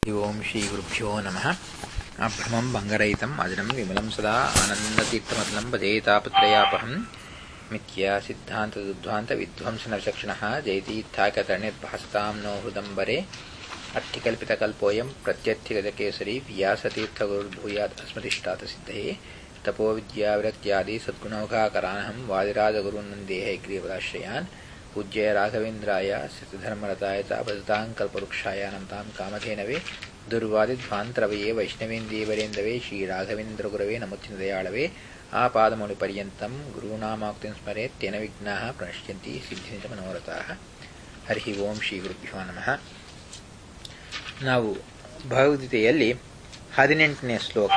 ಓಂ ಶ್ರೀ ಗುರುಭ್ಯೋ ನಮಃ ಅಭ್ರಮಂ ಭಂಗರಹಿತಂ ಅಜರಂ ವಿಮಲಂ ಸದಾ ಆನಂದತೀರ್ಥಮತಲಂ ಭಜೇತಾಪತ್ರಯಾಪಹಂ ಮಿಥ್ಯಾ ಸಿದ್ಧಾಂತದುದ್ಧ್ವಾಂತ ವಿಧ್ವಂಸನ ವಿಚಕ್ಷಣಃ ಜಯತೀರ್ಥಾಕತರ್ಣಿರ್ಭಾಸತಾಂ ನೋ ಹೃದಂಬರೆ ಅರ್ಥಿಕಲ್ಪಿತಕಲ್ಪೋಯಂ ಪ್ರತ್ಯರ್ಥಿಗಜಕೇಸರಿ ವ್ಯಾಸತೀರ್ಥಗುರುರ್ಭೂಯಾತ್ ಅಸ್ಮದಿಷ್ಟಾತ ಸಿದ್ಧಯೇ ತಪೋ ವಿದ್ಯಾವಿರಕ್ತ್ಯಾದಿ ಸದ್ಗುಣೌಘಾಕರಾನಹಂ ವಾದಿರಾಜಗುರುನಂದೇಹ ಗ್ರೀವದಾಶ್ರಯಾನ್ ಪೂಜ್ಯ ರಾಘವೇಂದ್ರಾಯ ಸಿದ್ಧಧರ್ಮರತಾಯ ಭಜತಾಂಕಲ್ಪವೃಕ್ಷಾಯ ನಂತಾಂ ಕಾಮಧೇನವೇ ದುರ್ವಾದಿಧ್ವಾಂತರವಯೇ ವೈಷ್ಣವೇಂದೇವರೇಂದವೇ ಶ್ರೀರಾಘವೇಂದ್ರಗುರವೇ ನಮೋಚಿನ ದಯಾಳವೇ ಆಪಾದಮೌಳಿ ಪರ್ಯಂತಂ ಗುರುನಾಮಾಕ್ತಿಂ ಸ್ಮರೇತ್ ತೇನ ವಿಘ್ನಾಃ ಪ್ರಣಶ್ಯಂತಿ ಸಿದ್ಧಿಂಚ ಮನೋರಥಾಃ ಹರಿ ಓಂ ಶ್ರೀ ಗುರುಭ್ಯೋ ನಮಃ ನಾವು ಭಗವದ್ಗೀತೆಯಲ್ಲಿ ಹದಿನೆಂಟನೇ ಶ್ಲೋಕ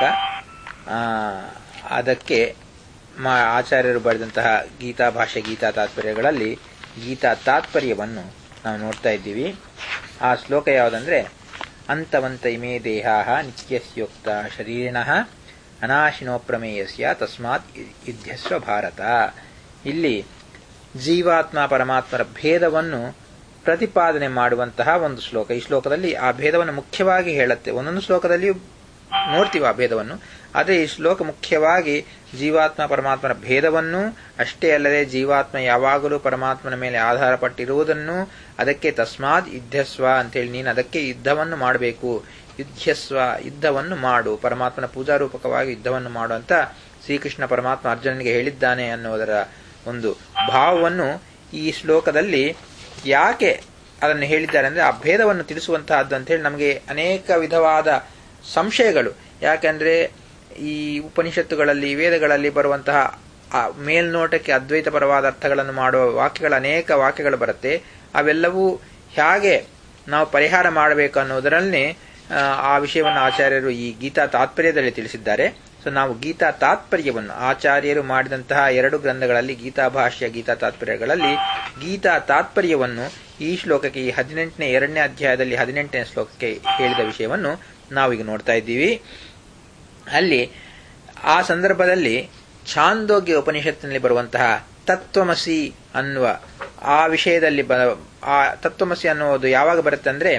ಅದಕ್ಕೆ ಮಾ ಆಚಾರ್ಯರು ಬರೆದಂತಹ ಗೀತಾ ಭಾಷೆ ಗೀತಾ ತಾತ್ಪರ್ಯಗಳಲ್ಲಿ ಗೀತಾ ತಾತ್ಪರ್ಯವನ್ನು ನಾವು ನೋಡ್ತಾ ಇದ್ದೀವಿ ಆ ಶ್ಲೋಕ ಯಾವುದಂದ್ರೆ ಅಂತವಂತ ಇಮೇ ದೇಹಾ ನಿತ್ಯಸ್ಯೋಕ್ತ ಶರೀರಿಣ ಅನಾಶಿನೋ ಪ್ರಮೇಯಸ್ಯ ತಸ್ಮಾತ್ ಯುದ್ಧಸ್ವ ಭಾರತ ಇಲ್ಲಿ ಜೀವಾತ್ಮ ಪರಮಾತ್ಮರ ಭೇದವನ್ನು ಪ್ರತಿಪಾದನೆ ಮಾಡುವಂತಹ ಒಂದು ಶ್ಲೋಕ ಈ ಶ್ಲೋಕದಲ್ಲಿ ಆ ಭೇದವನ್ನು ಮುಖ್ಯವಾಗಿ ಹೇಳುತ್ತೆ ಒಂದೊಂದು ಶ್ಲೋಕದಲ್ಲಿಯೂ ನೋಡ್ತೀವಿ ಆ ಭೇದವನ್ನು ಆದರೆ ಈ ಶ್ಲೋಕ ಮುಖ್ಯವಾಗಿ ಜೀವಾತ್ಮ ಪರಮಾತ್ಮನ ಭೇದವನ್ನು ಅಷ್ಟೇ ಅಲ್ಲದೆ ಜೀವಾತ್ಮ ಯಾವಾಗಲೂ ಪರಮಾತ್ಮನ ಮೇಲೆ ಆಧಾರಪಟ್ಟಿರುವುದನ್ನು ಅದಕ್ಕೆ ತಸ್ಮಾತ್ ಯುದ್ಧಸ್ವ ಅಂತೇಳಿ ನೀನು ಅದಕ್ಕೆ ಯುದ್ಧವನ್ನು ಮಾಡಬೇಕು ಯುದ್ಧಸ್ವ ಯುದ್ಧವನ್ನು ಮಾಡು ಪರಮಾತ್ಮನ ಪೂಜಾರೂಪಕವಾಗಿ ಯುದ್ಧವನ್ನು ಮಾಡು ಅಂತ ಶ್ರೀಕೃಷ್ಣ ಪರಮಾತ್ಮ ಅರ್ಜುನನಿಗೆ ಹೇಳಿದ್ದಾನೆ ಅನ್ನುವುದರ ಒಂದು ಭಾವವನ್ನು ಈ ಶ್ಲೋಕದಲ್ಲಿ ಯಾಕೆ ಅದನ್ನು ಹೇಳಿದ್ದಾರೆ ಅಂದರೆ ಆ ಭೇದವನ್ನು ತಿಳಿಸುವಂತಹದ್ದು ಅಂತೇಳಿ ನಮಗೆ ಅನೇಕ ವಿಧವಾದ ಸಂಶಯಗಳು ಯಾಕೆಂದ್ರೆ ಈ ಉಪನಿಷತ್ತುಗಳಲ್ಲಿ ವೇದಗಳಲ್ಲಿ ಬರುವಂತಹ ಮೇಲ್ನೋಟಕ್ಕೆ ಅದ್ವೈತಪರವಾದ ಅರ್ಥಗಳನ್ನು ಮಾಡುವ ವಾಕ್ಯಗಳ ಅನೇಕ ವಾಕ್ಯಗಳು ಬರುತ್ತೆ ಅವೆಲ್ಲವೂ ಹೇಗೆ ನಾವು ಪರಿಹಾರ ಮಾಡಬೇಕು ಅನ್ನೋದರಲ್ಲಿ ಆ ವಿಷಯವನ್ನು ಆಚಾರ್ಯರು ಈ ಗೀತಾ ತಾತ್ಪರ್ಯದಲ್ಲಿ ತಿಳಿಸಿದ್ದಾರೆ ಸೊ ನಾವು ಗೀತಾ ತಾತ್ಪರ್ಯವನ್ನು ಆಚಾರ್ಯರು ಮಾಡಿದಂತಹ ಎರಡು ಗ್ರಂಥಗಳಲ್ಲಿ ಗೀತಾ ಭಾಷ್ಯ ಗೀತಾ ತಾತ್ಪರ್ಯಗಳಲ್ಲಿ ಗೀತಾ ತಾತ್ಪರ್ಯವನ್ನು ಈ ಶ್ಲೋಕಕ್ಕೆ ಈ ಹದಿನೆಂಟನೇ ಎರಡನೇ ಅಧ್ಯಾಯದಲ್ಲಿ ಹದಿನೆಂಟನೇ ಶ್ಲೋಕಕ್ಕೆ ಹೇಳಿದ ವಿಷಯವನ್ನು ನಾವೀಗ ನೋಡ್ತಾ ಇದ್ದೀವಿ ಅಲ್ಲಿ ಆ ಸಂದರ್ಭದಲ್ಲಿ ಛಾಂದೋಗ್ಯ ಉಪನಿಷತ್ತಿನಲ್ಲಿ ಬರುವಂತಹ ತತ್ವಮಸಿ ಅನ್ನುವ ಆ ವಿಷಯದಲ್ಲಿ ಆ ತತ್ವಮಸಿ ಅನ್ನುವುದು ಯಾವಾಗ ಬರುತ್ತೆ ಅಂದ್ರೆ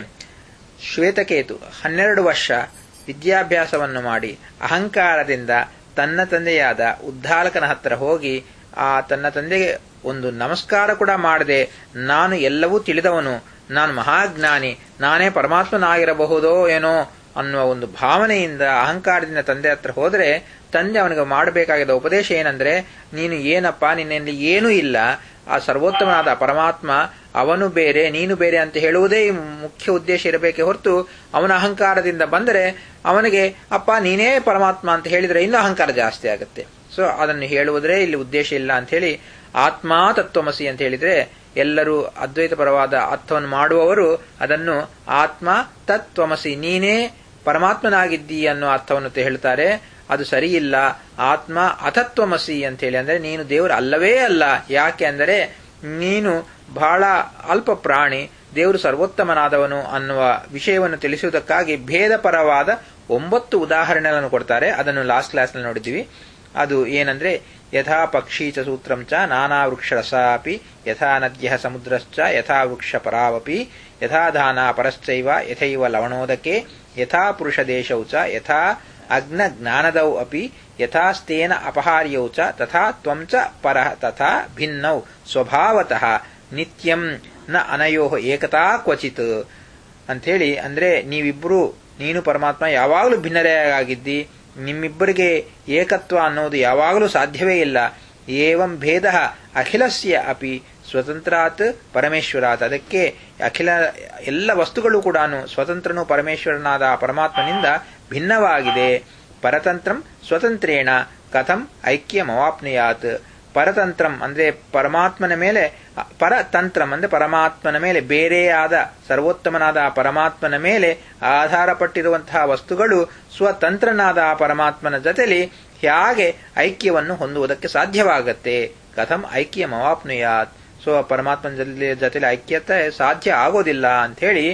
ಶ್ವೇತಕೇತು ಹನ್ನೆರಡು ವರ್ಷ ವಿದ್ಯಾಭ್ಯಾಸವನ್ನು ಮಾಡಿ ಅಹಂಕಾರದಿಂದ ತನ್ನ ತಂದೆಯಾದ ಉದ್ದಾಲಕನ ಹತ್ತಿರ ಹೋಗಿ ಆ ತನ್ನ ತಂದೆಗೆ ಒಂದು ನಮಸ್ಕಾರ ಕೂಡ ಮಾಡದೆ ನಾನು ಎಲ್ಲವೂ ತಿಳಿದವನು ನಾನು ಮಹಾಜ್ಞಾನಿ ನಾನೇ ಪರಮಾತ್ಮನಾಗಿರಬಹುದೋ ಏನೋ ಅನ್ನುವ ಒಂದು ಭಾವನೆಯಿಂದ ಅಹಂಕಾರದಿಂದ ತಂದೆ ಹತ್ರ ಹೋದರೆ ತಂದೆ ಅವನಿಗೆ ಮಾಡಬೇಕಾಗಿದ್ದ ಉಪದೇಶ ಏನಂದ್ರೆ ನೀನು ಏನಪ್ಪ ನಿನ್ನಲ್ಲಿ ಏನೂ ಇಲ್ಲ ಆ ಸರ್ವೋತ್ತಮನಾದ ಪರಮಾತ್ಮ ಅವನು ಬೇರೆ ನೀನು ಬೇರೆ ಅಂತ ಹೇಳುವುದೇ ಮುಖ್ಯ ಉದ್ದೇಶ ಇರಬೇಕೆ ಹೊರತು ಅವನ ಅಹಂಕಾರದಿಂದ ಬಂದರೆ ಅವನಿಗೆ ಅಪ್ಪ ನೀನೇ ಪರಮಾತ್ಮ ಅಂತ ಹೇಳಿದ್ರೆ ಇನ್ನೂ ಅಹಂಕಾರ ಜಾಸ್ತಿ ಆಗುತ್ತೆ ಸೊ ಅದನ್ನು ಹೇಳುವುದೇ ಇಲ್ಲಿ ಉದ್ದೇಶ ಇಲ್ಲ ಅಂತ ಹೇಳಿ ಆತ್ಮ ತತ್ವಮಸಿ ಅಂತ ಹೇಳಿದ್ರೆ ಎಲ್ಲರೂ ಅದ್ವೈತ ಪರವಾದ ಅರ್ಥವನ್ನು ಮಾಡುವವರು ಅದನ್ನು ಆತ್ಮ ತತ್ವಮಸಿ ನೀನೇ ಪರಮಾತ್ಮನಾಗಿದ್ದೀ ಅನ್ನೋ ಅರ್ಥವನ್ನು ಹೇಳ್ತಾರೆ ಅದು ಸರಿಯಿಲ್ಲ ಆತ್ಮ ಅತತ್ವಮಸಿ ಅಂತ ಹೇಳಿ ಅಂದ್ರೆ ನೀನು ದೇವರು ಅಲ್ಲವೇ ಅಲ್ಲ ಯಾಕೆ ಅಂದರೆ ನೀನು ಬಹಳ ಅಲ್ಪ ಪ್ರಾಣಿ ದೇವರು ಸರ್ವೋತ್ತಮನಾದವನು ಅನ್ನುವ ವಿಷಯವನ್ನು ತಿಳಿಸುವುದಕ್ಕಾಗಿ ಭೇದ ಪರವಾದ ಒಂಬತ್ತು ಉದಾಹರಣೆಗಳನ್ನು ಕೊಡ್ತಾರೆ ಅದನ್ನು ಲಾಸ್ಟ್ ಕ್ಲಾಸ್ನಲ್ಲಿ ನೋಡಿದ್ದೀವಿ ಅದು ಏನಂದ್ರೆ ಯಥಾ ಪಕ್ಷಿ ಚ ಸೂತ್ರಂ ಚ ನಾನಾ ವೃಕ್ಷ ರಸಾಪಿ ಯಥಾ ನದ್ಯ ಸಮುದ್ರಶ್ಚ ಯಥಾ ವೃಕ್ಷ ಪರಾವಪಿ ಯಥಾ ಧಾನ ಪರಶ್ಚೈವ ಯಥೈವ ಲವಣೋದಕೆ ಯಥಾ ಪುರುಷ ದೇಶೌ ಚ ಯಥಾ ಅಗ್ನ ಜ್ಞಾನದೌ ಅಪಿ ಯಥಾಸ್ತೇನ ಅಪಹಾರ್ಯೌ ಚ ತಥಾ ತ್ವಂ ಚ ಪರಃ ತಥಾ ಭಿನ್ನೌ ಸ್ವಭಾವತಃ ನಿತ್ಯಂ ನ ಅನಯೋ ಏಕತಾ ಕ್ವಚಿತ್ ಅಂಥೇಳಿ ಅಂದ್ರೆ ನೀವಿಬ್ಬರು ನೀನು ಪರಮಾತ್ಮ ಯಾವಾಗಲೂ ಭಿನ್ನರೇ ಆಗಿದ್ದಿ ನಿಮ್ಮಿಬ್ಬರಿಗೆ ಏಕತ್ವ ಅನ್ನೋದು ಯಾವಾಗಲೂ ಸಾಧ್ಯವೇ ಇಲ್ಲ ಏವಂ ಭೇದ ಅಖಿಲಸ್ಯ ಅಪಿ ಸ್ವತಂತ್ರಾತ್ ಪರಮೇಶ್ವರಾತ್ ಅದಕ್ಕೆ ಅಖಿಲ ಎಲ್ಲ ವಸ್ತುಗಳು ಕೂಡ ಸ್ವತಂತ್ರನು ಪರಮೇಶ್ವರನಾದ ಪರಮಾತ್ಮನಿಂದ ಭಿನ್ನವಾಗಿದೆ ಪರತಂತ್ರಂ ಸ್ವತಂತ್ರೇಣ ಕಥಂ ಐಕ್ಯಮವಾಪ್ನುಯಾತ್ ಪರತಂತ್ರಂ ಅಂದ್ರೆ ಪರಮಾತ್ಮನ ಮೇಲೆ ಪರತಂತ್ರಂ ಅಂದ್ರೆ ಪರಮಾತ್ಮನ ಮೇಲೆ ಬೇರೆಯಾದ ಸರ್ವೋತ್ತಮನಾದ ಪರಮಾತ್ಮನ ಮೇಲೆ ಆಧಾರಪಟ್ಟಿರುವಂತಹ ವಸ್ತುಗಳು ಸ್ವತಂತ್ರನಾದ ಪರಮಾತ್ಮನ ಜೊತೆಲಿ ಹೇಗೆ ಐಕ್ಯವನ್ನು ಹೊಂದುವುದಕ್ಕೆ ಸಾಧ್ಯವಾಗತ್ತೆ ಕಥಂ ಐಕ್ಯಮವಾಪ್ನುಯಾತ್ ಸೊ ಪರಮಾತ್ಮನ ಜೊತೆಲಿ ಐಕ್ಯತೆ ಸಾಧ್ಯ ಆಗೋದಿಲ್ಲ ಅಂತ ಹೇಳಿ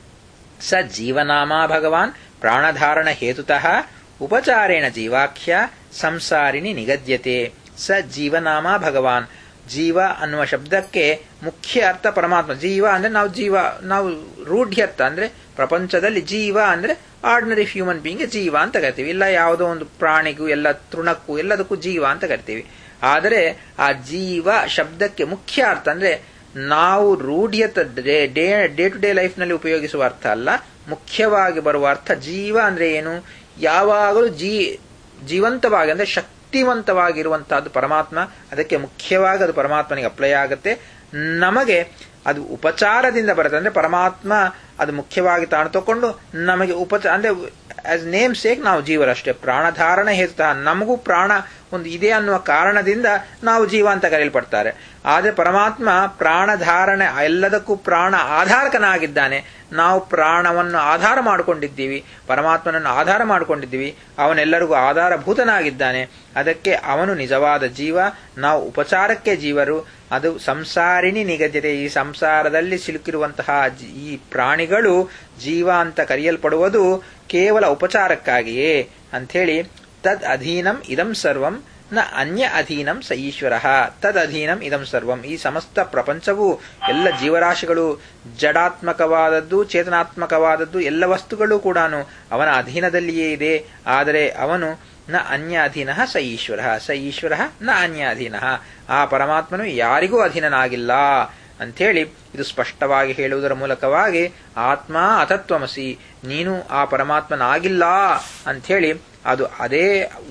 ಸ ಜೀವನಾಮ ಭಗವಾನ್ ಪ್ರಾಣಧಾರಣ ಹೇತುತಃ ಉಪಚಾರೇಣ ಜೀವಾಖ್ಯ ಸಂಸಾರಿಣಿ ನಿಗದ್ಯತೆ ಸ ಜೀವನಾಮ ಭಗವಾನ್ ಜೀವ ಅನ್ನುವ ಶಬ್ದಕ್ಕೆ ಮುಖ್ಯ ಅರ್ಥ ಪರಮಾತ್ಮ ಜೀವ ಅಂದ್ರೆ ನಾವು ಜೀವ ನಾವು ರೂಢ್ಯರ್ಥ ಅಂದ್ರೆ ಪ್ರಪಂಚದಲ್ಲಿ ಜೀವ ಅಂದ್ರೆ ಆರ್ಡಿನರಿ ಹ್ಯೂಮನ್ ಬೀಯಿಂಗ್ ಜೀವ ಅಂತ ಕರಿತೀವಿ ಇಲ್ಲ ಯಾವುದೋ ಒಂದು ಪ್ರಾಣಿಗೂ ಎಲ್ಲ ತೃಣಕ್ಕೂ ಎಲ್ಲದಕ್ಕೂ ಜೀವ ಅಂತ ಕರಿತೀವಿ ಆದರೆ ಆ ಜೀವ ಶಬ್ದಕ್ಕೆ ಮುಖ್ಯ ಅರ್ಥ ಅಂದ್ರೆ ನಾವು ರೂಢಿಯತ day day to day life ನಲ್ಲಿ ಉಪಯೋಗಿಸುವ ಅರ್ಥ ಅಲ್ಲ ಮುಖ್ಯವಾಗಿ ಬರುವ ಅರ್ಥ ಜೀವ ಅಂದ್ರೆ ಏನು ಯಾವಾಗಲೂ ಜೀ ಜೀವಂತವಾಗಿ ಅಂದ್ರೆ ಶಕ್ತಿವಂತವಾಗಿರುವಂತಹದ್ದು ಪರಮಾತ್ಮ ಅದಕ್ಕೆ ಮುಖ್ಯವಾಗಿ ಅದು ಪರಮಾತ್ಮನಿಗೆ ಅಪ್ಲೈ ಆಗುತ್ತೆ ನಮಗೆ ಅದು ಉಪಚಾರದಿಂದ ಬರುತ್ತೆ ಅಂದ್ರೆ ಪರಮಾತ್ಮ ಅದು ಮುಖ್ಯವಾಗಿ ತಾನು ತಕೊಂಡು ನಮಗೆ ಉಪಚಾರ ಅಂದ್ರೆ ಆಸ್ ನೇಮ್ ಸೇಕ್ ನಾವು ಜೀವರಷ್ಟೇ ಪ್ರಾಣಧಾರಣ ಹೇತುತಃ ನಮಗೂ ಪ್ರಾಣ ಒಂದು ಇದೆ ಅನ್ನುವ ಕಾರಣದಿಂದ ನಾವು ಜೀವ ಅಂತ ಕರೆಯಲ್ಪಡ್ತಾರೆ ಆದರೆ ಪರಮಾತ್ಮ ಪ್ರಾಣಧಾರಣೆ ಎಲ್ಲದಕ್ಕೂ ಪ್ರಾಣ ಆಧಾರಕನಾಗಿದ್ದಾನೆ ನಾವು ಪ್ರಾಣವನ್ನು ಆಧಾರ ಮಾಡಿಕೊಂಡಿದ್ದೀವಿ ಪರಮಾತ್ಮನನ್ನು ಆಧಾರ ಮಾಡಿಕೊಂಡಿದ್ದೀವಿ ಅವನೆಲ್ಲರಿಗೂ ಆಧಾರಭೂತನಾಗಿದ್ದಾನೆ ಅದಕ್ಕೆ ಅವನು ನಿಜವಾದ ಜೀವ ನಾವು ಉಪಚಾರಕ್ಕೆ ಜೀವರು ಅದು ಸಂಸಾರಿಣಿ ನಿಗದಿತೆ ಈ ಸಂಸಾರದಲ್ಲಿ ಸಿಲುಕಿರುವಂತಹ ಈ ಪ್ರಾಣಿಗಳು ಜೀವ ಅಂತ ಕರೆಯಲ್ಪಡುವುದು ಕೇವಲ ಉಪಚಾರಕ್ಕಾಗಿಯೇ ಅಂಥೇಳಿ ತದ್ ಅಧೀನಂ ಇದಂ ಸರ್ವಂ ನ ಅನ್ಯ ಅಧೀನಂ ಸ ಈಶ್ವರ ತದ್ ಅಧೀನಂ ಇದಂ ಸರ್ವಂ ಈ ಸಮಸ್ತ ಪ್ರಪಂಚವು ಎಲ್ಲ ಜೀವರಾಶಿಗಳು ಜಡಾತ್ಮಕವಾದದ್ದು ಚೇತನಾತ್ಮಕವಾದದ್ದು ಎಲ್ಲ ವಸ್ತುಗಳು ಕೂಡ ಅವನ ಅಧೀನದಲ್ಲಿಯೇ ಇದೆ ಆದರೆ ಅವನು ನ ಅನ್ಯ ಅಧೀನ ಸ ಈಶ್ವರ ಸ ಈಶ್ವರ ನ ಅನ್ಯ ಅಧೀನ ಆ ಪರಮಾತ್ಮನು ಯಾರಿಗೂ ಅಧೀನನಾಗಿಲ್ಲ ಅಂಥೇಳಿ ಇದು ಸ್ಪಷ್ಟವಾಗಿ ಹೇಳುವುದರ ಮೂಲಕವಾಗಿ ಆತ್ಮ ಅತತ್ವಮಸಿ ನೀನು ಆ ಪರಮಾತ್ಮನಾಗಿಲ್ಲ ಅಂಥೇಳಿ ಅದು ಅದೇ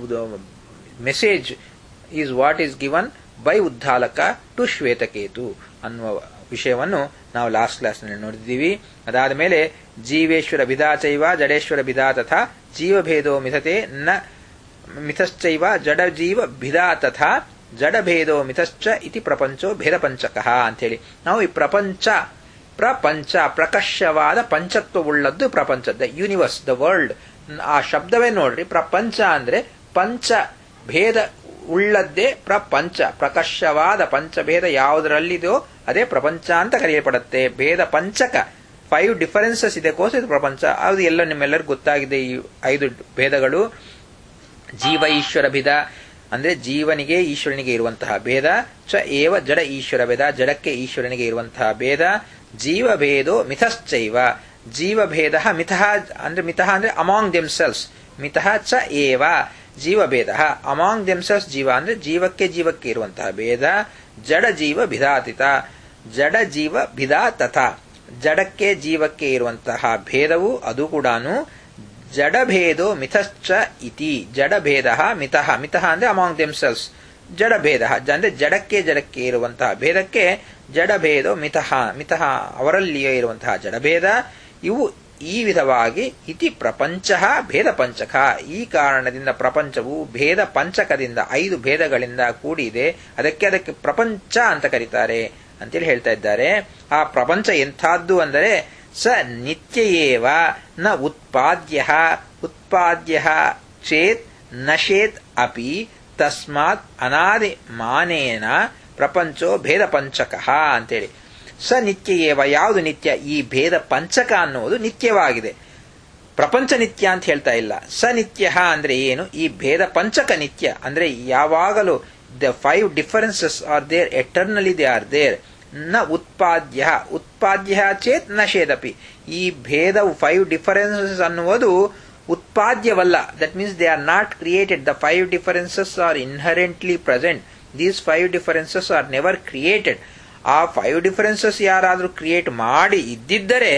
message is what is given by Uddalaka to Shvetaketu ಅನ್ನುವ ವಿಷಯವನ್ನು ನಾವು ಲಾಸ್ಟ್ ಕ್ಲಾಸ್ನಲ್ಲಿ ನೋಡಿದ್ದೀವಿ ಅದಾದ ಮೇಲೆ ಜೀವೇಶ್ವರ ಭಿದಾಚೈವ ಜಡೇಶ್ವರ ಭಿದಾ ತಥಾ ಜೀವಭೇದೋ ಮಿಥತೆ ನ ಮಿಥಶ್ಚೈವ ಜಡ ಜೀವ ಭಿದಾ ತಥಾ ಜಡಭೇದೋ ಮಿಥಶ್ಚ ಇತಿ ಪ್ರಪಂಚೋ ಭೇದ ಪಂಚಕಃ ಅಂಥೇಳಿ ನಾವು ಈ ಪ್ರಪಂಚ ಪ್ರಪಂಚ ಪ್ರಕರ್ಷವಾದ ಪಂಚತ್ವವುಳ್ಳದ್ದು ಪ್ರಪಂಚ ದ ಯೂನಿವರ್ಸ್ ದ ವರ್ಲ್ಡ್ ಆ ಶಬ್ದವೇ ನೋಡ್ರಿ ಪ್ರಪಂಚ ಅಂದ್ರೆ ಪಂಚ ಭೇದ ಉಳ್ಳದ್ದೇ ಪ್ರಪಂಚ ಪ್ರಕರ್ಷವಾದ ಪಂಚಭೇದ ಯಾವುದರಲ್ಲಿದೆಯೋ ಅದೇ ಪ್ರಪಂಚ ಅಂತ ಕರೆಯಲ್ಪಡುತ್ತೆ ಭೇದ ಪಂಚಕ ಫೈವ್ ಡಿಫರೆನ್ಸಸ್ ಇದೆ ಕೋರ್ಸ್ ಇದು ಪ್ರಪಂಚ ಅದು ಎಲ್ಲ ನಿಮ್ಮೆಲ್ಲರಿಗೂ ಗೊತ್ತಾಗಿದೆ ಈ ಐದು ಭೇದಗಳು ಜೀವ ಈಶ್ವರ ಭೇದ ಅಂದ್ರೆ ಜೀವನಿಗೆ ಈಶ್ವರನಿಗೆ ಇರುವಂತಹ ಭೇದ ಚ ಏವ ಜಡ ಈಶ್ವರ ಭೇದ ಜಡಕ್ಕೆ ಈಶ್ವರನಿಗೆ ಇರುವಂತಹ ಭೇದ ಜೀವ ಭೇದೋ ಮಿಥಶ್ಚೈವ ಜೀವ ಭೇದ ಮಿತಃ ಅಂದ್ರೆ ಮಿತಃ ಅಂದ್ರೆ ಅಮಾಂಗ್ ದೆಮ್ಸೆಲ್ಸ್ ಮಿತಃ ಚ ಏವ ಜೀವಭೇದ ಅಮಾಂಗ್ ದೆಮ್ಸೆಲ್ಸ್ ಜೀವ ಅಂದ್ರೆ ಜೀವಕ್ಕೆ ಜೀವಕ್ಕೆ ಇರುವಂತಹ ಭೇದ ಜಡ ಜೀವ ಭಿದಾತಿತ ಜಡ ಜೀವ ಭಿದಾ ತಥಾ ಜಡಕ್ಕೆ ಜೀವಕ್ಕೆ ಇರುವಂತಹ ಭೇದವು ಅದು ಕೂಡ ಜಡಭೇದೋ ಮಿಥಶ್ಚ ಇತಿ ಜಡಭೇದ ಮಿತಃ ಮಿತಃ ಅಂದ್ರೆ ಅಮಾಂಗ್ ದೆಮ್ಸೆಲ್ಸ್ ಜಡಭೇದ ಅಂದ್ರೆ ಜಡಕ್ಕೆ ಜಡಕ್ಕೆ ಇರುವಂತಹ ಭೇದಕ್ಕೆ ಜಡಭೇದೋ ಮಿತಃ ಮಿತಃ ಅವರಲ್ಲಿಯೇ ಇರುವಂತಹ ಜಡಭೇದ ಇವು ಈ ವಿಧವಾಗಿ ಇತಿ ಪ್ರಪಂಚ ಭೇದ ಪಂಚಕ ಈ ಕಾರಣದಿಂದ ಪ್ರಪಂಚವು ಭೇದ ಪಂಚಕದಿಂದ ಐದು ಭೇದಗಳಿಂದ ಕೂಡಿದೆ ಅದಕ್ಕೆ ಅದಕ್ಕೆ ಪ್ರಪಂಚ ಅಂತ ಕರೀತಾರೆ ಅಂತೇಳಿ ಹೇಳ್ತಾ ಇದ್ದಾರೆ ಆ ಪ್ರಪಂಚ ಎಂಥದ್ದು ಅಂದರೆ ಸ ನಿತ್ಯಯೇವ ನ ಉತ್ಪಾದ್ಯ ಉತ್ಪಾದ್ಯ ಚೇತ್ ನಶೇತ್ ಅಪಿ ತಸ್ಮಾತ್ ಅನಾದಿ ಮಾನೇನ ಪ್ರಪಂಚೋ ಭೇದ ಪಂಚಕ ಅಂತೇಳಿ ಸ ನಿತ್ಯಯೇವ ಯಾವುದು ನಿತ್ಯ ಈ ಭೇದ ಪಂಚಕ ಅನ್ನುವುದು ನಿತ್ಯವಾಗಿದೆ ಪ್ರಪಂಚ ನಿತ್ಯ ಅಂತ ಹೇಳ್ತಾ ಇಲ್ಲ ಸ ನಿತ್ಯ ಅಂದ್ರೆ ಏನು ಈ ಭೇದ ಪಂಚಕ ನಿತ್ಯ ಅಂದ್ರೆ ಯಾವಾಗಲೂ the five differences are there eternally they are there ನ ಉತ್ಪಾದ್ಯ ಉತ್ಪಾದ್ಯ ಚೇತ್ ನಶೇದಪಿ ಈ ಭೇದವು ಫೈವ್ ಡಿಫರೆನ್ಸಸ್ ಅನ್ನುವುದು ಉತ್ಪಾದ್ಯವಲ್ಲ that means they are not created the five differences are inherently present these five differences are never created ಆ ಫೈವ್ ಡಿಫರೆನ್ಸಸ್ ಯಾರಾದರೂ create ಮಾಡಿ ಇದ್ದಿದ್ದರೆ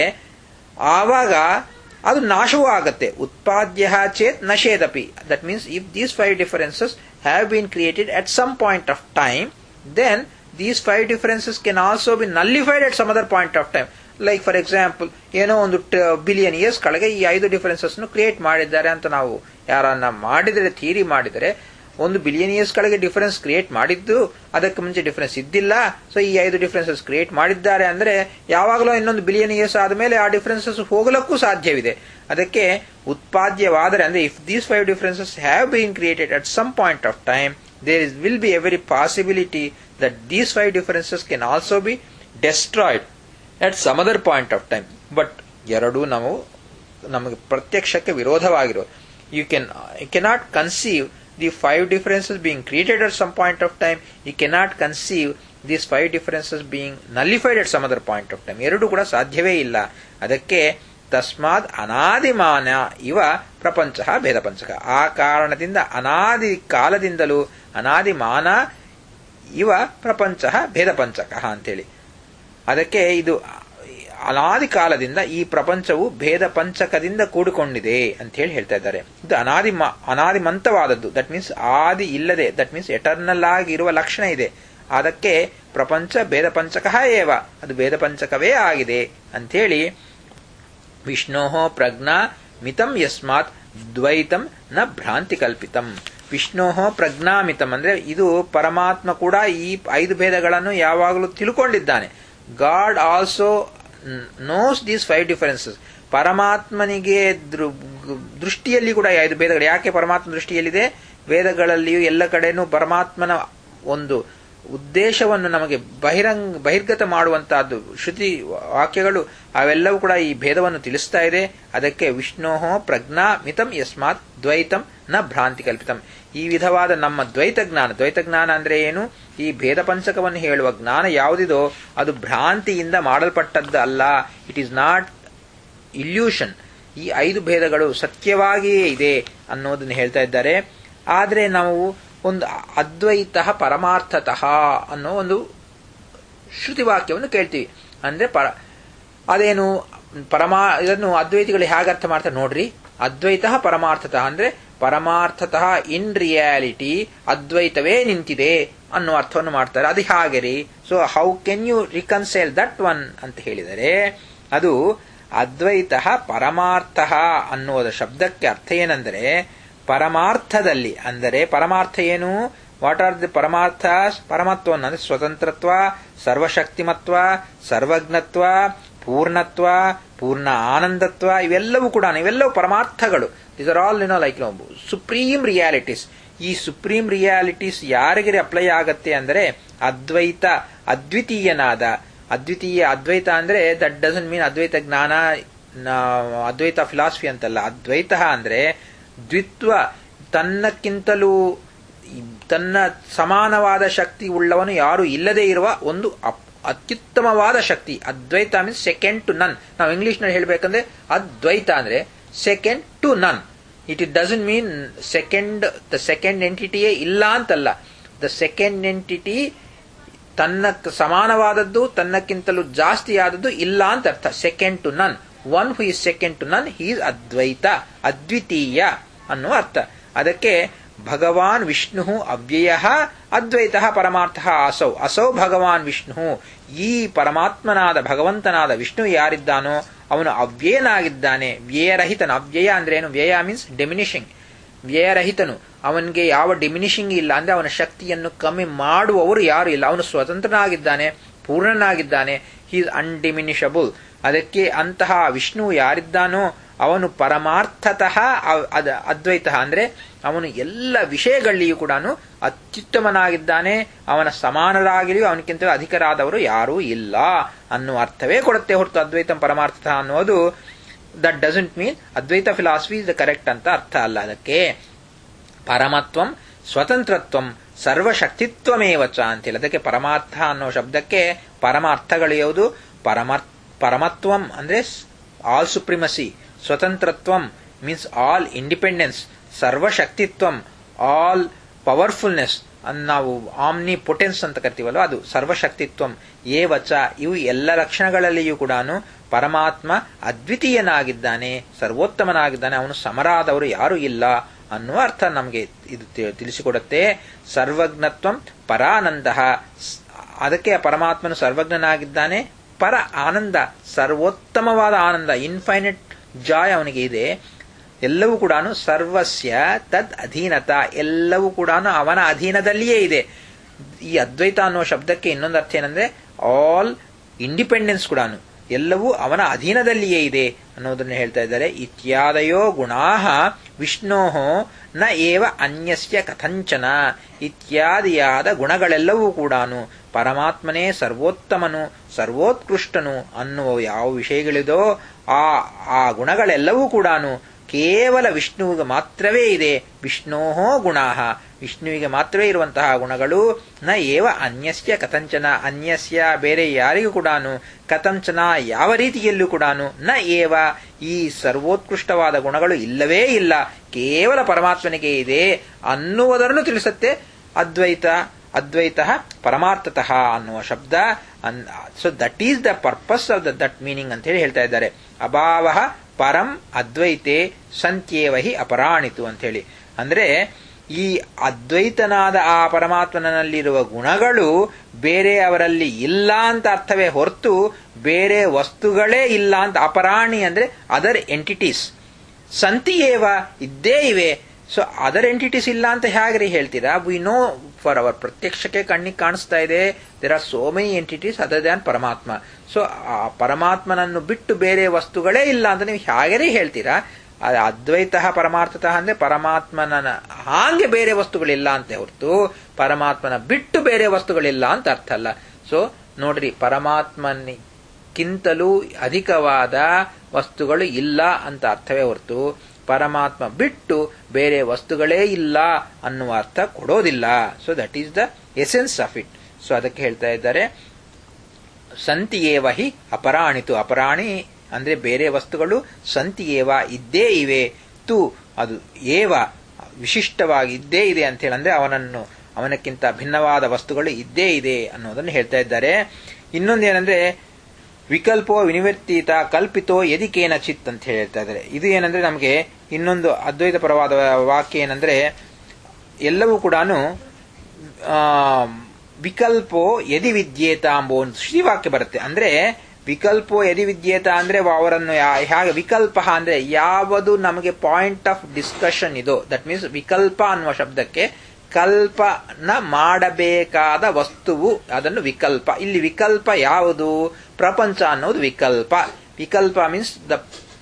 ಆವಾಗ ಅದು ನಾಶವೂ ಆಗತ್ತೆ ಉತ್ಪಾದ್ಯ ಚೇತ್ ನಶೇದಪಿ that means if these five differences have been created at some point of time then these five differences can also be nullified at some other point of time like for example ಏನೋ ಒಂದು billion years ಕೆಳಗೆ ಈ ಐದು differences create ಮಾಡಿದ್ದಾರೆ ಅಂತ ನಾವು ಯಾರನ್ನ ಮಾಡಿದರೆ ಥಿಯರಿ ಮಾಡಿದರೆ ಒಂದು ಬಿಲಿಯನ್ ಇಯರ್ಸ್ ಕೆಳಗೆ ಡಿಫರೆನ್ಸ್ ಕ್ರಿಯೇಟ್ ಮಾಡಿದ್ದು ಅದಕ್ಕೆ ಮುಂಚೆ ಡಿಫರೆನ್ಸ್ ಇದ್ದಿಲ್ಲ ಸೊ ಈ ಐದು ಡಿಫರೆನ್ಸಸ್ ಕ್ರಿಯೇಟ್ ಮಾಡಿದ್ದಾರೆ ಅಂದ್ರೆ ಯಾವಾಗಲೂ ಇನ್ನೊಂದು ಬಿಲಿಯನ್ ಇಯರ್ಸ್ ಆದಮೇಲೆ ಆ ಡಿಫರೆನ್ಸಸ್ ಹೋಗಲಕ್ಕೂ ಸಾಧ್ಯವಿದೆ ಅದಕ್ಕೆ ಉತ್ಪಾದ್ಯವಾದರೆ ಅಂದ್ರೆ if these five differences have been created at some point of time there is will be every possibility that these five differences can also be destroyed at some other point of time but ಎರಡೂ ನಾವು ನಮಗೆ ಪ್ರತ್ಯಕ್ಷಕ್ಕೆ ವಿರೋಧವಾಗಿರೋದು you can you cannot conceive the five differences being created at some point of time, you cannot conceive these five differences being nullified at some other point of time. ಎರಡು ಕೂಡ ಸಾಧ್ಯವೇ ಇಲ್ಲ ಅದಕ್ಕೆ ತಸ್ಮಾದ್ ಅನಾದಿಮಾನ ಇವ ಪ್ರಪಂಚ ಭೇದಪಂಚಕ ಆ ಕಾರಣದಿಂದ ಅನಾದಿ ಕಾಲದಿಂದಲೂ ಅನಾದಿಮಾನ ಇವ ಪ್ರಪಂಚ ಭೇದಪಂಚಕ ಅಂತೇಳಿ ಅದಕ್ಕೆ ಇದು ಅನಾದಿ ಕಾಲದಿಂದ ಈ ಪ್ರಪಂಚವು ಭೇದ ಪಂಚಕದಿಂದ ಕೂಡಿಕೊಂಡಿದೆ ಅಂತ ಹೇಳಿ ಹೇಳ್ತಾ ಇದ್ದಾರೆ ಇದು ಅನಾದಿ ಅನಾದಿಮಂತವಾದದ್ದು ದಟ್ ಮೀನ್ಸ್ ಆದಿ ಇಲ್ಲದೆ ದಟ್ ಮೀನ್ಸ್ ಎಟರ್ನಲ್ ಆಗಿರುವ ಲಕ್ಷಣ ಇದೆ ಅದಕ್ಕೆ ಪ್ರಪಂಚ ಭೇದ ಪಂಚಕ ಏವ ಅದು ಭೇದ ಪಂಚಕವೇ ಆಗಿದೆ ಅಂಥೇಳಿ ವಿಷ್ಣೋ ಪ್ರಜ್ಞಾ ಮಿತಂ ಯಸ್ಮಾತ್ ದ್ವೈತಂ ನ ಭ್ರಾಂತಿ ಕಲ್ಪಿತಂ ವಿಷ್ಣೋ ಪ್ರಜ್ಞಾಮಿತಂ ಅಂದ್ರೆ ಇದು ಪರಮಾತ್ಮ ಕೂಡ ಈ ಐದು ಭೇದಗಳನ್ನು ಯಾವಾಗಲೂ ತಿಳ್ಕೊಂಡಿದ್ದಾನೆ God also knows these five differences ಪರಮಾತ್ಮನಿಗೆ ದೃಷ್ಟಿಯಲ್ಲಿ ಕೂಡ ಐದು ಭೇದಗಳು ಯಾಕೆ ಪರಮಾತ್ಮ ದೃಷ್ಟಿಯಲ್ಲಿದೆ ವೇದಗಳಲ್ಲಿಯೂ ಎಲ್ಲ ಕಡೆನೂ ಪರಮಾತ್ಮನ ಒಂದು ಉದ್ದೇಶವನ್ನು ನಮಗೆ ಬಹಿರಂಗ ಬಹಿರ್ಗತ ಮಾಡುವಂತಹದ್ದು ಶ್ರುತಿ ವಾಕ್ಯಗಳು ಅವೆಲ್ಲವೂ ಕೂಡ ಈ ಭೇದವನ್ನು ತಿಳಿಸ್ತಾ ಇದೆ ಅದಕ್ಕೆ ವಿಷ್ಣೋ ಪ್ರಜ್ಞಾ ಮಿತಂ ಯಸ್ಮಾತ್ ದ್ವೈತಂ ನ ಭ್ರಾಂತಿ ಕಲ್ಪಿತಂ ಈ ವಿಧವಾದ ನಮ್ಮ ದ್ವೈತ ಜ್ಞಾನ ದ್ವೈತ ಜ್ಞಾನ ಅಂದ್ರೆ ಏನು ಈ ಭೇದ ಪಂಚಕವನ್ನು ಹೇಳುವ ಜ್ಞಾನ ಯಾವುದಿದೋ ಅದು ಭ್ರಾಂತಿಯಿಂದ ಮಾಡಲ್ಪಟ್ಟದ್ದು ಅಲ್ಲ ಇಟ್ ಈಸ್ ನಾಟ್ ಇಲ್ಯೂಷನ್ ಈ ಐದು ಭೇದಗಳು ಸತ್ಯವಾಗಿಯೇ ಇದೆ ಅನ್ನೋದನ್ನು ಹೇಳ್ತಾ ಇದ್ದಾರೆ ಆದರೆ ನಾವು ಒಂದು ಅದ್ವೈತ ಪರಮಾರ್ಥತಃ ಅನ್ನೋ ಒಂದು ಶ್ರುತಿವಾಕ್ಯವನ್ನು ಕೇಳ್ತೀವಿ ಅಂದ್ರೆ ಪರ ಅದೇನು ಪರಮಾ ಇದನ್ನು ಅದ್ವೈತಿಗಳು ಹೇಗೆ ಅರ್ಥ ಮಾಡ್ತಾರೆ ನೋಡ್ರಿ ಅದ್ವೈತ ಪರಮಾರ್ಥತಃ ಅಂದ್ರೆ ಪರಮಾರ್ಥತಃ ಇನ್ ರಿಯಾಲಿಟಿ ಅದ್ವೈತವೇ ನಿಂತಿದೆ ಅನ್ನೋ ಅರ್ಥವನ್ನು ಮಾಡ್ತಾರೆ ಅದು ಹಾಗೆ ರೀ so how can you reconcile that one ಅಂತ ಹೇಳಿದರೆ ಅದು ಅದ್ವೈತ ಪರಮಾರ್ಥ ಅನ್ನುವುದ ಶಬ್ದಕ್ಕೆ ಅರ್ಥ ಏನೆಂದರೆ ಪರಮಾರ್ಥದಲ್ಲಿ ಅಂದರೆ ಪರಮಾರ್ಥ ಏನು ವಾಟ್ ಆರ್ ದಿ ಪರಮಾರ್ಥ ಪರಮತ್ವ ಅಂದರೆ ಸ್ವತಂತ್ರತ್ವ ಸರ್ವಶಕ್ತಿಮತ್ವ ಸರ್ವಜ್ಞತ್ವ ಪೂರ್ಣತ್ವ ಪೂರ್ಣ ಆನಂದತ್ವ ಇವೆಲ್ಲವೂ ಕೂಡ ಇವೆಲ್ಲವೂ ಪರಮಾರ್ಥಗಳು this are all no like supreme realities ಈ ಸುಪ್ರೀಂ ರಿಯಾಲಿಟೀಸ್ ಯಾರಿಗೆ ಅಪ್ಲೈ ಆಗತ್ತೆ ಅಂದರೆ ಅದ್ವೈತ ಅದ್ವಿತೀಯನಾದ ಅದ್ವಿತೀಯ ಅದ್ವೈತ ಅಂದ್ರೆ ದಟ್ ಡಸನ್ ಮೀನ್ ಅದ್ವೈತ ಜ್ಞಾನ ಅದ್ವೈತ ಫಿಲಾಸಫಿ ಅಂತಲ್ಲ ಅದ್ವೈತ ಅಂದ್ರೆ ದ್ವಿತ್ವ ತನ್ನಕ್ಕಿಂತಲೂ ತನ್ನ ಸಮಾನವಾದ ಶಕ್ತಿ ಉಳ್ಳವನು ಯಾರು ಇಲ್ಲದೆ ಇರುವ ಒಂದು ಅತ್ಯುತ್ತಮವಾದ ಶಕ್ತಿ ಅದ್ವೈತ ಮೀನ್ಸ್ ಸೆಕೆಂಡ್ ಟು ನನ್ ನಾವು ಇಂಗ್ಲಿಷ್ ನಲ್ಲಿ ಹೇಳ್ಬೇಕಂದ್ರೆ ಅದ್ವೈತ ಅಂದ್ರೆ second to none it it doesn't mean second the second ಎಂಟಿಟಿಯೇ ಇಲ್ಲ ಅಂತಲ್ಲ ದ ಸೆಕೆಂಡ್ ಎಂಟಿಟಿ ತನ್ನ ಸಮಾನವಾದದ್ದು ತನ್ನಕ್ಕಿಂತಲೂ ಜಾಸ್ತಿ ಆದದ್ದು ಇಲ್ಲ ಅಂತ ಅರ್ಥ second to none one who is second to none he's ಅದ್ವೈತ ಅದ್ವಿತೀಯ ಅನ್ನುವ ಅರ್ಥ ಅದಕ್ಕೆ ಭಗವಾನ್ ವಿಷ್ಣು ಅವ್ಯಯ ಅದ್ವೈತ ಪರಮಾರ್ಥ ಅಸೌ ಅಸೌ ಭಗವಾನ್ ವಿಷ್ಣು ಈ ಪರಮಾತ್ಮನಾದ ಭಗವಂತನಾದ ವಿಷ್ಣು ಯಾರಿದ್ದಾನೋ ಅವನು ಅವ್ಯಯನಾಗಿದ್ದಾನೆ ವ್ಯಯರಹಿತನು ಅವ್ಯಯ ಅಂದ್ರೆ ಏನು ವ್ಯಯ ಮೀನ್ಸ್ ಡೆಮಿನಿಷಿಂಗ್ ವ್ಯಯರಹಿತನು ಅವನಿಗೆ ಯಾವ ಡಿಮಿನಿಷಿಂಗ್ ಇಲ್ಲ ಅಂದ್ರೆ ಅವನ ಶಕ್ತಿಯನ್ನು ಕಮ್ಮಿ ಮಾಡುವವರು ಯಾರು ಇಲ್ಲ ಅವನು ಸ್ವತಂತ್ರನಾಗಿದ್ದಾನೆ ಪೂರ್ಣನಾಗಿದ್ದಾನೆ ಹೀಸ್ ಅನ್ಡಿಮಿನಿಷಬಲ್ ಅದಕ್ಕೆ ಅಂತಹ ವಿಷ್ಣು ಯಾರಿದ್ದಾನೋ ಅವನು ಪರಮಾರ್ಥತಃ ಅದ ಅದ್ವೈತ ಅಂದ್ರೆ ಅವನು ಎಲ್ಲ ವಿಷಯಗಳಲ್ಲಿಯೂ ಕೂಡ ಅತ್ಯುತ್ತಮನಾಗಿದ್ದಾನೆ ಅವನ ಸಮಾನರಾಗಿಯೂ ಅವನಕ್ಕಿಂತ ಅಧಿಕರಾದವರು ಯಾರೂ ಇಲ್ಲ ಅನ್ನುವ ಅರ್ಥವೇ ಕೊಡುತ್ತೆ ಹೊರತು ಅದ್ವೈತ ಪರಮಾರ್ಥ ಅನ್ನೋದು that doesn't mean Advaita philosophy is the correct ಅಂತ ಅರ್ಥ ಅಲ್ಲ ಅದಕ್ಕೆ ಪರಮತ್ವಂ ಸ್ವತಂತ್ರತ್ವಂ ಸರ್ವಶಕ್ತಿತ್ವಮೇವಚ ಅಂತೇಳಿ ಅದಕ್ಕೆ ಪರಮಾರ್ಥ ಅನ್ನೋ ಶಬ್ದಕ್ಕೆ ಪರಮಾರ್ಥಗಳು ಯಾವುದು ಪರಮರ್ ಪರಮತ್ವಂ ಅಂದ್ರೆ ಆಲ್ ಸುಪ್ರಿಮಸಿ ಸ್ವತಂತ್ರತ್ವಂ ಮೀನ್ಸ್ ಆಲ್ ಇಂಡಿಪೆಂಡೆನ್ಸ್ ಸರ್ವಶಕ್ತಿತ್ವಂ ಆಲ್ ಪವರ್ಫುಲ್ನೆಸ್ ನಾವು ಆಮ್ನಿ ಪೊಟೆನ್ಸ್ ಅಂತ ಕರಿತೀವಲ್ಲ ಅದು ಸರ್ವಶಕ್ತಿತ್ವಂ ಏ ವಚ ಇವು ಎಲ್ಲ ಲಕ್ಷಣಗಳಲ್ಲಿಯೂ ಕೂಡ ಪರಮಾತ್ಮ ಅದ್ವಿತೀಯನಾಗಿದ್ದಾನೆ ಸರ್ವೋತ್ತಮನಾಗಿದ್ದಾನೆ ಅವನು ಸಮರಾದವರು ಯಾರೂ ಇಲ್ಲ ಅನ್ನುವ ಅರ್ಥ ನಮಗೆ ಇದು ತಿಳಿಸಿಕೊಡುತ್ತೆ ಸರ್ವಜ್ಞತ್ವಂ ಪರಾನಂದ ಅದಕ್ಕೆ ಪರಮಾತ್ಮನು ಸರ್ವಜ್ಞನಾಗಿದ್ದಾನೆ ಪರ ಆನಂದ ಸರ್ವೋತ್ತಮವಾದ ಆನಂದ ಇನ್ಫೈನೈಟ್ ಜಾಯ್ ಅವನಿಗೆ ಇದೆ ಎಲ್ಲವೂ ಕೂಡ ಸರ್ವಸ್ಯ ತದ್ ಅಧೀನತ ಎಲ್ಲವೂ ಕೂಡ ಅವನ ಅಧೀನದಲ್ಲಿಯೇ ಇದೆ ಈ ಅದ್ವೈತ ಅನ್ನೋ ಶಬ್ದಕ್ಕೆ ಇನ್ನೊಂದು ಅರ್ಥ ಏನಂದ್ರೆ ಆಲ್ ಇಂಡಿಪೆಂಡೆನ್ಸ್ ಕೂಡ ಎಲ್ಲವೂ ಅವನ ಅಧೀನದಲ್ಲಿಯೇ ಇದೆ ಅನ್ನೋದನ್ನು ಹೇಳ್ತಾ ಇದ್ದಾರೆ ಇತ್ಯಾದಯೋ ಗುಣಾ ವಿಷ್ಣೋ ನ ಏವ ಅನ್ಯಸ್ಯ ಕಥಂಚನ ಇತ್ಯಾದಿಯಾದ ಗುಣಗಳೆಲ್ಲವೂ ಕೂಡ ಪರಮಾತ್ಮನೇ ಸರ್ವೋತ್ತಮನು ಸರ್ವೋತ್ಕೃಷ್ಟನು ಅನ್ನುವ ಯಾವ ವಿಷಯಗಳಿದೋ ಆ ಆ ಗುಣಗಳೆಲ್ಲವೂ ಕೂಡ ಕೇವಲ ವಿಷ್ಣುವಿಗೆ ಮಾತ್ರವೇ ಇದೆ ವಿಷ್ಣೋ ಗುಣಾ ವಿಷ್ಣುವಿಗೆ ಮಾತ್ರವೇ ಇರುವಂತಹ ಗುಣಗಳು ನ ಏವ ಅನ್ಯಸ್ಯ ಕಥಂಚನ ಅನ್ಯಸ್ಯ ಬೇರೆ ಯಾರಿಗೂ ಕೂಡ ಕಥಂಚನ ಯಾವ ರೀತಿಯಲ್ಲೂ ಕೂಡ ನ ಏವ ಈ ಸರ್ವೋತ್ಕೃಷ್ಟವಾದ ಗುಣಗಳು ಇಲ್ಲವೇ ಇಲ್ಲ ಕೇವಲ ಪರಮಾತ್ಮನಿಗೆ ಇದೆ ಅನ್ನುವುದನ್ನು ತಿಳಿಸುತ್ತೆ ಅದ್ವೈತ ಅದ್ವೈತ ಪರಮಾರ್ಥತಃ ಅನ್ನುವ ಶಬ್ದ so that is the purpose of the that meaning ಅಂತ ಹೇಳಿ ಹೇಳ್ತಾ ಇದ್ದಾರೆ ಅಭಾವ ಪರಂ ಅದ್ವೈತೆ ಸಂತ್ಯೇವಹಿ ಅಪರಾಣಿತು ಅಂತ ಹೇಳಿ ಅಂದ್ರೆ ಈ ಅದ್ವೈತನಾದ ಆ ಪರಮಾತ್ಮನಲ್ಲಿರುವ ಗುಣಗಳು ಬೇರೆ ಅವರಲ್ಲಿ ಇಲ್ಲ ಅಂತ ಅರ್ಥವೇ ಹೊರತು ಬೇರೆ ವಸ್ತುಗಳೇ ಇಲ್ಲ ಅಂತ ಅಪರಾಣಿ ಅಂದ್ರೆ ಅದರ್ ಎಂಟಿಟೀಸ್ ಸಂತಿಯೇವ ಇದ್ದೇ ಇವೆ ಸೊ ಅದರ್ ಎಂಟಿಟೀಸ್ ಇಲ್ಲ ಅಂತ ಹೇಗ್ರಿ ಹೇಳ್ತೀರಾ ವಿ ನೋ ಫಾರ್ ಅವರ್ ಪ್ರತ್ಯಕ್ಷಕ್ಕೆ ಕಣ್ಣಿಗೆ ಕಾಣಿಸ್ತಾ ಇದೆ there are so many entities other than ಪರಮಾತ್ಮ ಸೊ ಆ ಪರಮಾತ್ಮನನ್ನು ಬಿಟ್ಟು ಬೇರೆ ವಸ್ತುಗಳೇ ಇಲ್ಲ ಅಂತ ನೀವು ಹೇಗರಿ ಹೇಳ್ತೀರಾ ಅದ್ವೈತ ಪರಮಾರ್ಥತಃ ಅಂದ್ರೆ ಪರಮಾತ್ಮನ ಹಾಗೆ ಬೇರೆ ವಸ್ತುಗಳಿಲ್ಲ ಅಂತ ಹೊರತು ಪರಮಾತ್ಮನ ಬಿಟ್ಟು ಬೇರೆ ವಸ್ತುಗಳಿಲ್ಲ ಅಂತ ಅರ್ಥ ಅಲ್ಲ ಸೊ ನೋಡ್ರಿ ಪರಮಾತ್ಮನಿಗಿಂತಲೂ ಅಧಿಕವಾದ ವಸ್ತುಗಳು ಇಲ್ಲ ಅಂತ ಅರ್ಥವೇ ಹೊರತು ಪರಮಾತ್ಮ ಬಿಟ್ಟು ಬೇರೆ ವಸ್ತುಗಳೇ ಇಲ್ಲ ಅನ್ನುವ ಅರ್ಥ ಕೊಡೋದಿಲ್ಲ so that is the essence of it so ಅದಕ್ಕೆ ಹೇಳ್ತಾ ಇದ್ದಾರೆ ಸಂತಿಯೇವ ಹಿ ಅಪರಾಣಿತು ಅಪರಾಣಿ ಅಂದ್ರೆ ಬೇರೆ ವಸ್ತುಗಳು ಸಂತಿಯೇವ ಇದ್ದೇ ಇವೆ ತು ಅದು ಏವ ವಿಶಿಷ್ಟವಾಗಿ ಇದ್ದೇ ಇದೆ ಅಂತ ಹೇಳಂದ್ರೆ ಅವನನ್ನು ಅವನಕ್ಕಿಂತ ಭಿನ್ನವಾದ ವಸ್ತುಗಳು ಇದ್ದೇ ಇದೆ ಅನ್ನೋದನ್ನು ಹೇಳ್ತಾ ಇದ್ದಾರೆ ಇನ್ನೊಂದೇನೆಂದ್ರೆ ವಿಕಲ್ಪೋ ವಿನಿವರ್ತಿತ ಕಲ್ಪಿತೋ ಯದಿಕೇನ ಚಿತ್ ಅಂತ ಹೇಳ್ತಾ ಇದ್ದಾರೆ ಇದು ಏನಂದ್ರೆ ನಮಗೆ ಇನ್ನೊಂದು ಅದ್ವೈತ ಪರವಾದ ವಾಕ್ಯ ಏನಂದ್ರೆ ಎಲ್ಲವೂ ಕೂಡ ವಿಕಲ್ಪೋ ಯದಿ ವಿದ್ಯೇತ ಎಂಬ ಒಂದು ಶ್ರೀವಾಕ್ಯ ಬರುತ್ತೆ ಅಂದ್ರೆ ವಿಕಲ್ಪೋ ಯದಿ ವಿದ್ಯೇತ ಅಂದ್ರೆ ಅವರನ್ನು ಹೇಗೆ ವಿಕಲ್ಪ ಅಂದ್ರೆ ಯಾವುದು ನಮಗೆ ಪಾಯಿಂಟ್ ಆಫ್ ಡಿಸ್ಕಷನ್ ಇದೋ ದಟ್ ಮೀನ್ಸ್ ವಿಕಲ್ಪ ಅನ್ನುವ ಶಬ್ದಕ್ಕೆ ಕಲ್ಪನ ಮಾಡಬೇಕಾದ ವಸ್ತುವು ಅದನ್ನು ವಿಕಲ್ಪ ಇಲ್ಲಿ ವಿಕಲ್ಪ ಯಾವುದು ಪ್ರಪಂಚ ಅನ್ನೋದು ವಿಕಲ್ಪ ವಿಕಲ್ಪ means the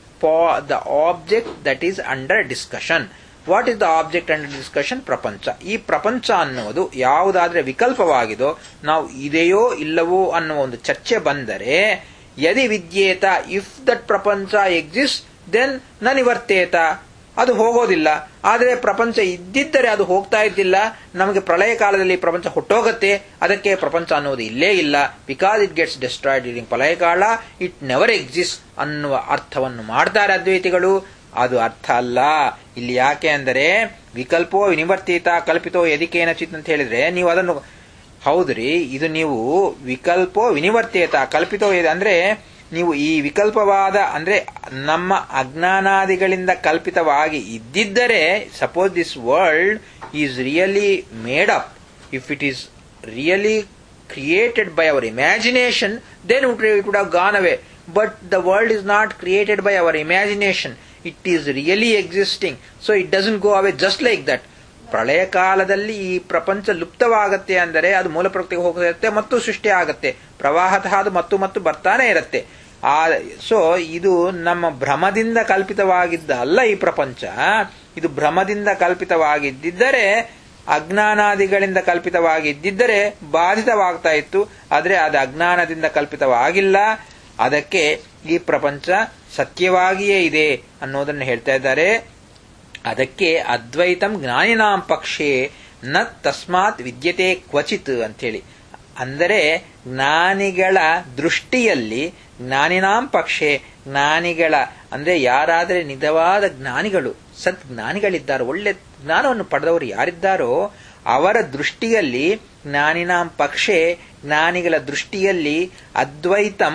the object that is under discussion what is the object under discussion ಪ್ರಪಂಚ ಈ ಪ್ರಪಂಚ ಅನ್ನುವುದು ಯಾವುದಾದ್ರೆ ವಿಕಲ್ಪವಾಗಿದೋ ನಾವು ಇದೆಯೋ ಇಲ್ಲವೋ ಅನ್ನುವ ಒಂದು ಚರ್ಚೆ ಬಂದರೆ ಯದಿ ವಿದ್ಯೇತ ಇಫ್ ದಟ್ ಪ್ರಪಂಚ ಎಕ್ಸಿಸ್ಟ್ ದೆನ್ ನ ನಿವರ್ತೇತ ಅದು ಹೋಗೋದಿಲ್ಲ ಆದರೆ ಪ್ರಪಂಚ ಇದ್ದಿದ್ದರೆ ಅದು ಹೋಗ್ತಾ ಇದ್ದಿಲ್ಲ ನಮಗೆ ಪ್ರಳಯ ಕಾಲದಲ್ಲಿ ಪ್ರಪಂಚ ಹುಟ್ಟೋಗತ್ತೆ ಅದಕ್ಕೆ ಪ್ರಪಂಚ ಅನ್ನೋದು ಇಲ್ಲೇ ಇಲ್ಲ because it gets destroyed during ಪ್ರಳಯ ಕಾಲ ಇಟ್ ನೆವರ್ ಎಕ್ಸಿಸ್ಟ್ ಅನ್ನುವ ಅರ್ಥವನ್ನು ಮಾಡ್ತಾರೆ ಅದ್ವೈತಿಗಳು ಅದು ಅರ್ಥ ಅಲ್ಲ ಇಲ್ಲಿ ಯಾಕೆ ಅಂದರೆ ವಿಕಲ್ಪೋ ವಿನಿವರ್ತಿತ ಕಲ್ಪಿತೋ ಯದಿಕೇನ ಚಿತ್ ಅಂತ ಹೇಳಿದ್ರೆ ನೀವು ಅದನ್ನು ಹೌದ್ರಿ ಇದು ನೀವು ವಿಕಲ್ಪೋ ವಿನಿವರ್ತಿತ ಕಲ್ಪಿತೋ ಅಂದ್ರೆ ನೀವು ಈ ವಿಕಲ್ಪವಾದ ಅಂದ್ರೆ ನಮ್ಮ ಅಜ್ಞಾನಾದಿಗಳಿಂದ ಕಲ್ಪಿತವಾಗಿ ಇದ್ದಿದ್ದರೆ suppose this world is really made up if it is really created by our imagination then it would have gone away but the world is not created by our imagination it is really existing so it doesn't go away just like that ಪ್ರಳಯ ಕಾಲದಲ್ಲಿ ಈ ಪ್ರಪಂಚ ಲುಪ್ತವಾಗತ್ತೆ ಅಂದರೆ ಅದು ಮೂಲ ಪ್ರಕೃತಿಗೆ ಹೋಗುತ್ತೆ ಮತ್ತು ಸೃಷ್ಟಿ ಆಗತ್ತೆ ಪ್ರವಾಹತಃ ಅದು ಮತ್ತು ಮತ್ತು ಬರ್ತಾನೆ ಇರುತ್ತೆ ಆ ಸೊ ಇದು ನಮ್ಮ ಭ್ರಮದಿಂದ ಕಲ್ಪಿತವಾಗಿದ್ದ ಅಲ್ಲ ಈ ಪ್ರಪಂಚ ಇದು ಭ್ರಮದಿಂದ ಕಲ್ಪಿತವಾಗಿದ್ದರೆ ಅಜ್ಞಾನಾದಿಗಳಿಂದ ಕಲ್ಪಿತವಾಗಿದ್ದರೆ ಬಾಧಿತವಾಗ್ತಾ ಇತ್ತು ಆದರೆ ಅದು ಅಜ್ಞಾನದಿಂದ ಕಲ್ಪಿತವಾಗಿಲ್ಲ ಅದಕ್ಕೆ ಈ ಪ್ರಪಂಚ ಸತ್ಯವಾಗಿಯೇ ಇದೆ ಅನ್ನೋದನ್ನು ಹೇಳ್ತಾ ಇದ್ದಾರೆ ಅದಕ್ಕೆ ಅದ್ವೈತಂ ಜ್ಞಾನಿನಾಂ ಪಕ್ಷೇ ನ ತಸ್ಮಾತ್ ವಿದ್ಯತೆ ಕ್ವಚಿತ್ ಅಂತೇಳಿ ಅಂದರೆ ಜ್ಞಾನಿಗಳ ದೃಷ್ಟಿಯಲ್ಲಿ ಜ್ಞಾನಿನಾಂ ಪಕ್ಷೆ ಜ್ಞಾನಿಗಳ ಅಂದ್ರೆ ಯಾರಾದರೆ ನಿಜವಾದ ಜ್ಞಾನಿಗಳು ಸತ್ ಜ್ಞಾನಿಗಳಿದ್ದಾರೆ ಒಳ್ಳೆ ಜ್ಞಾನವನ್ನು ಪಡೆದವರು ಯಾರಿದ್ದಾರೋ ಅವರ ದೃಷ್ಟಿಯಲ್ಲಿ ಜ್ಞಾನಿನಾಂ ಪಕ್ಷೆ ಜ್ಞಾನಿಗಳ ದೃಷ್ಟಿಯಲ್ಲಿ ಅದ್ವೈತಂ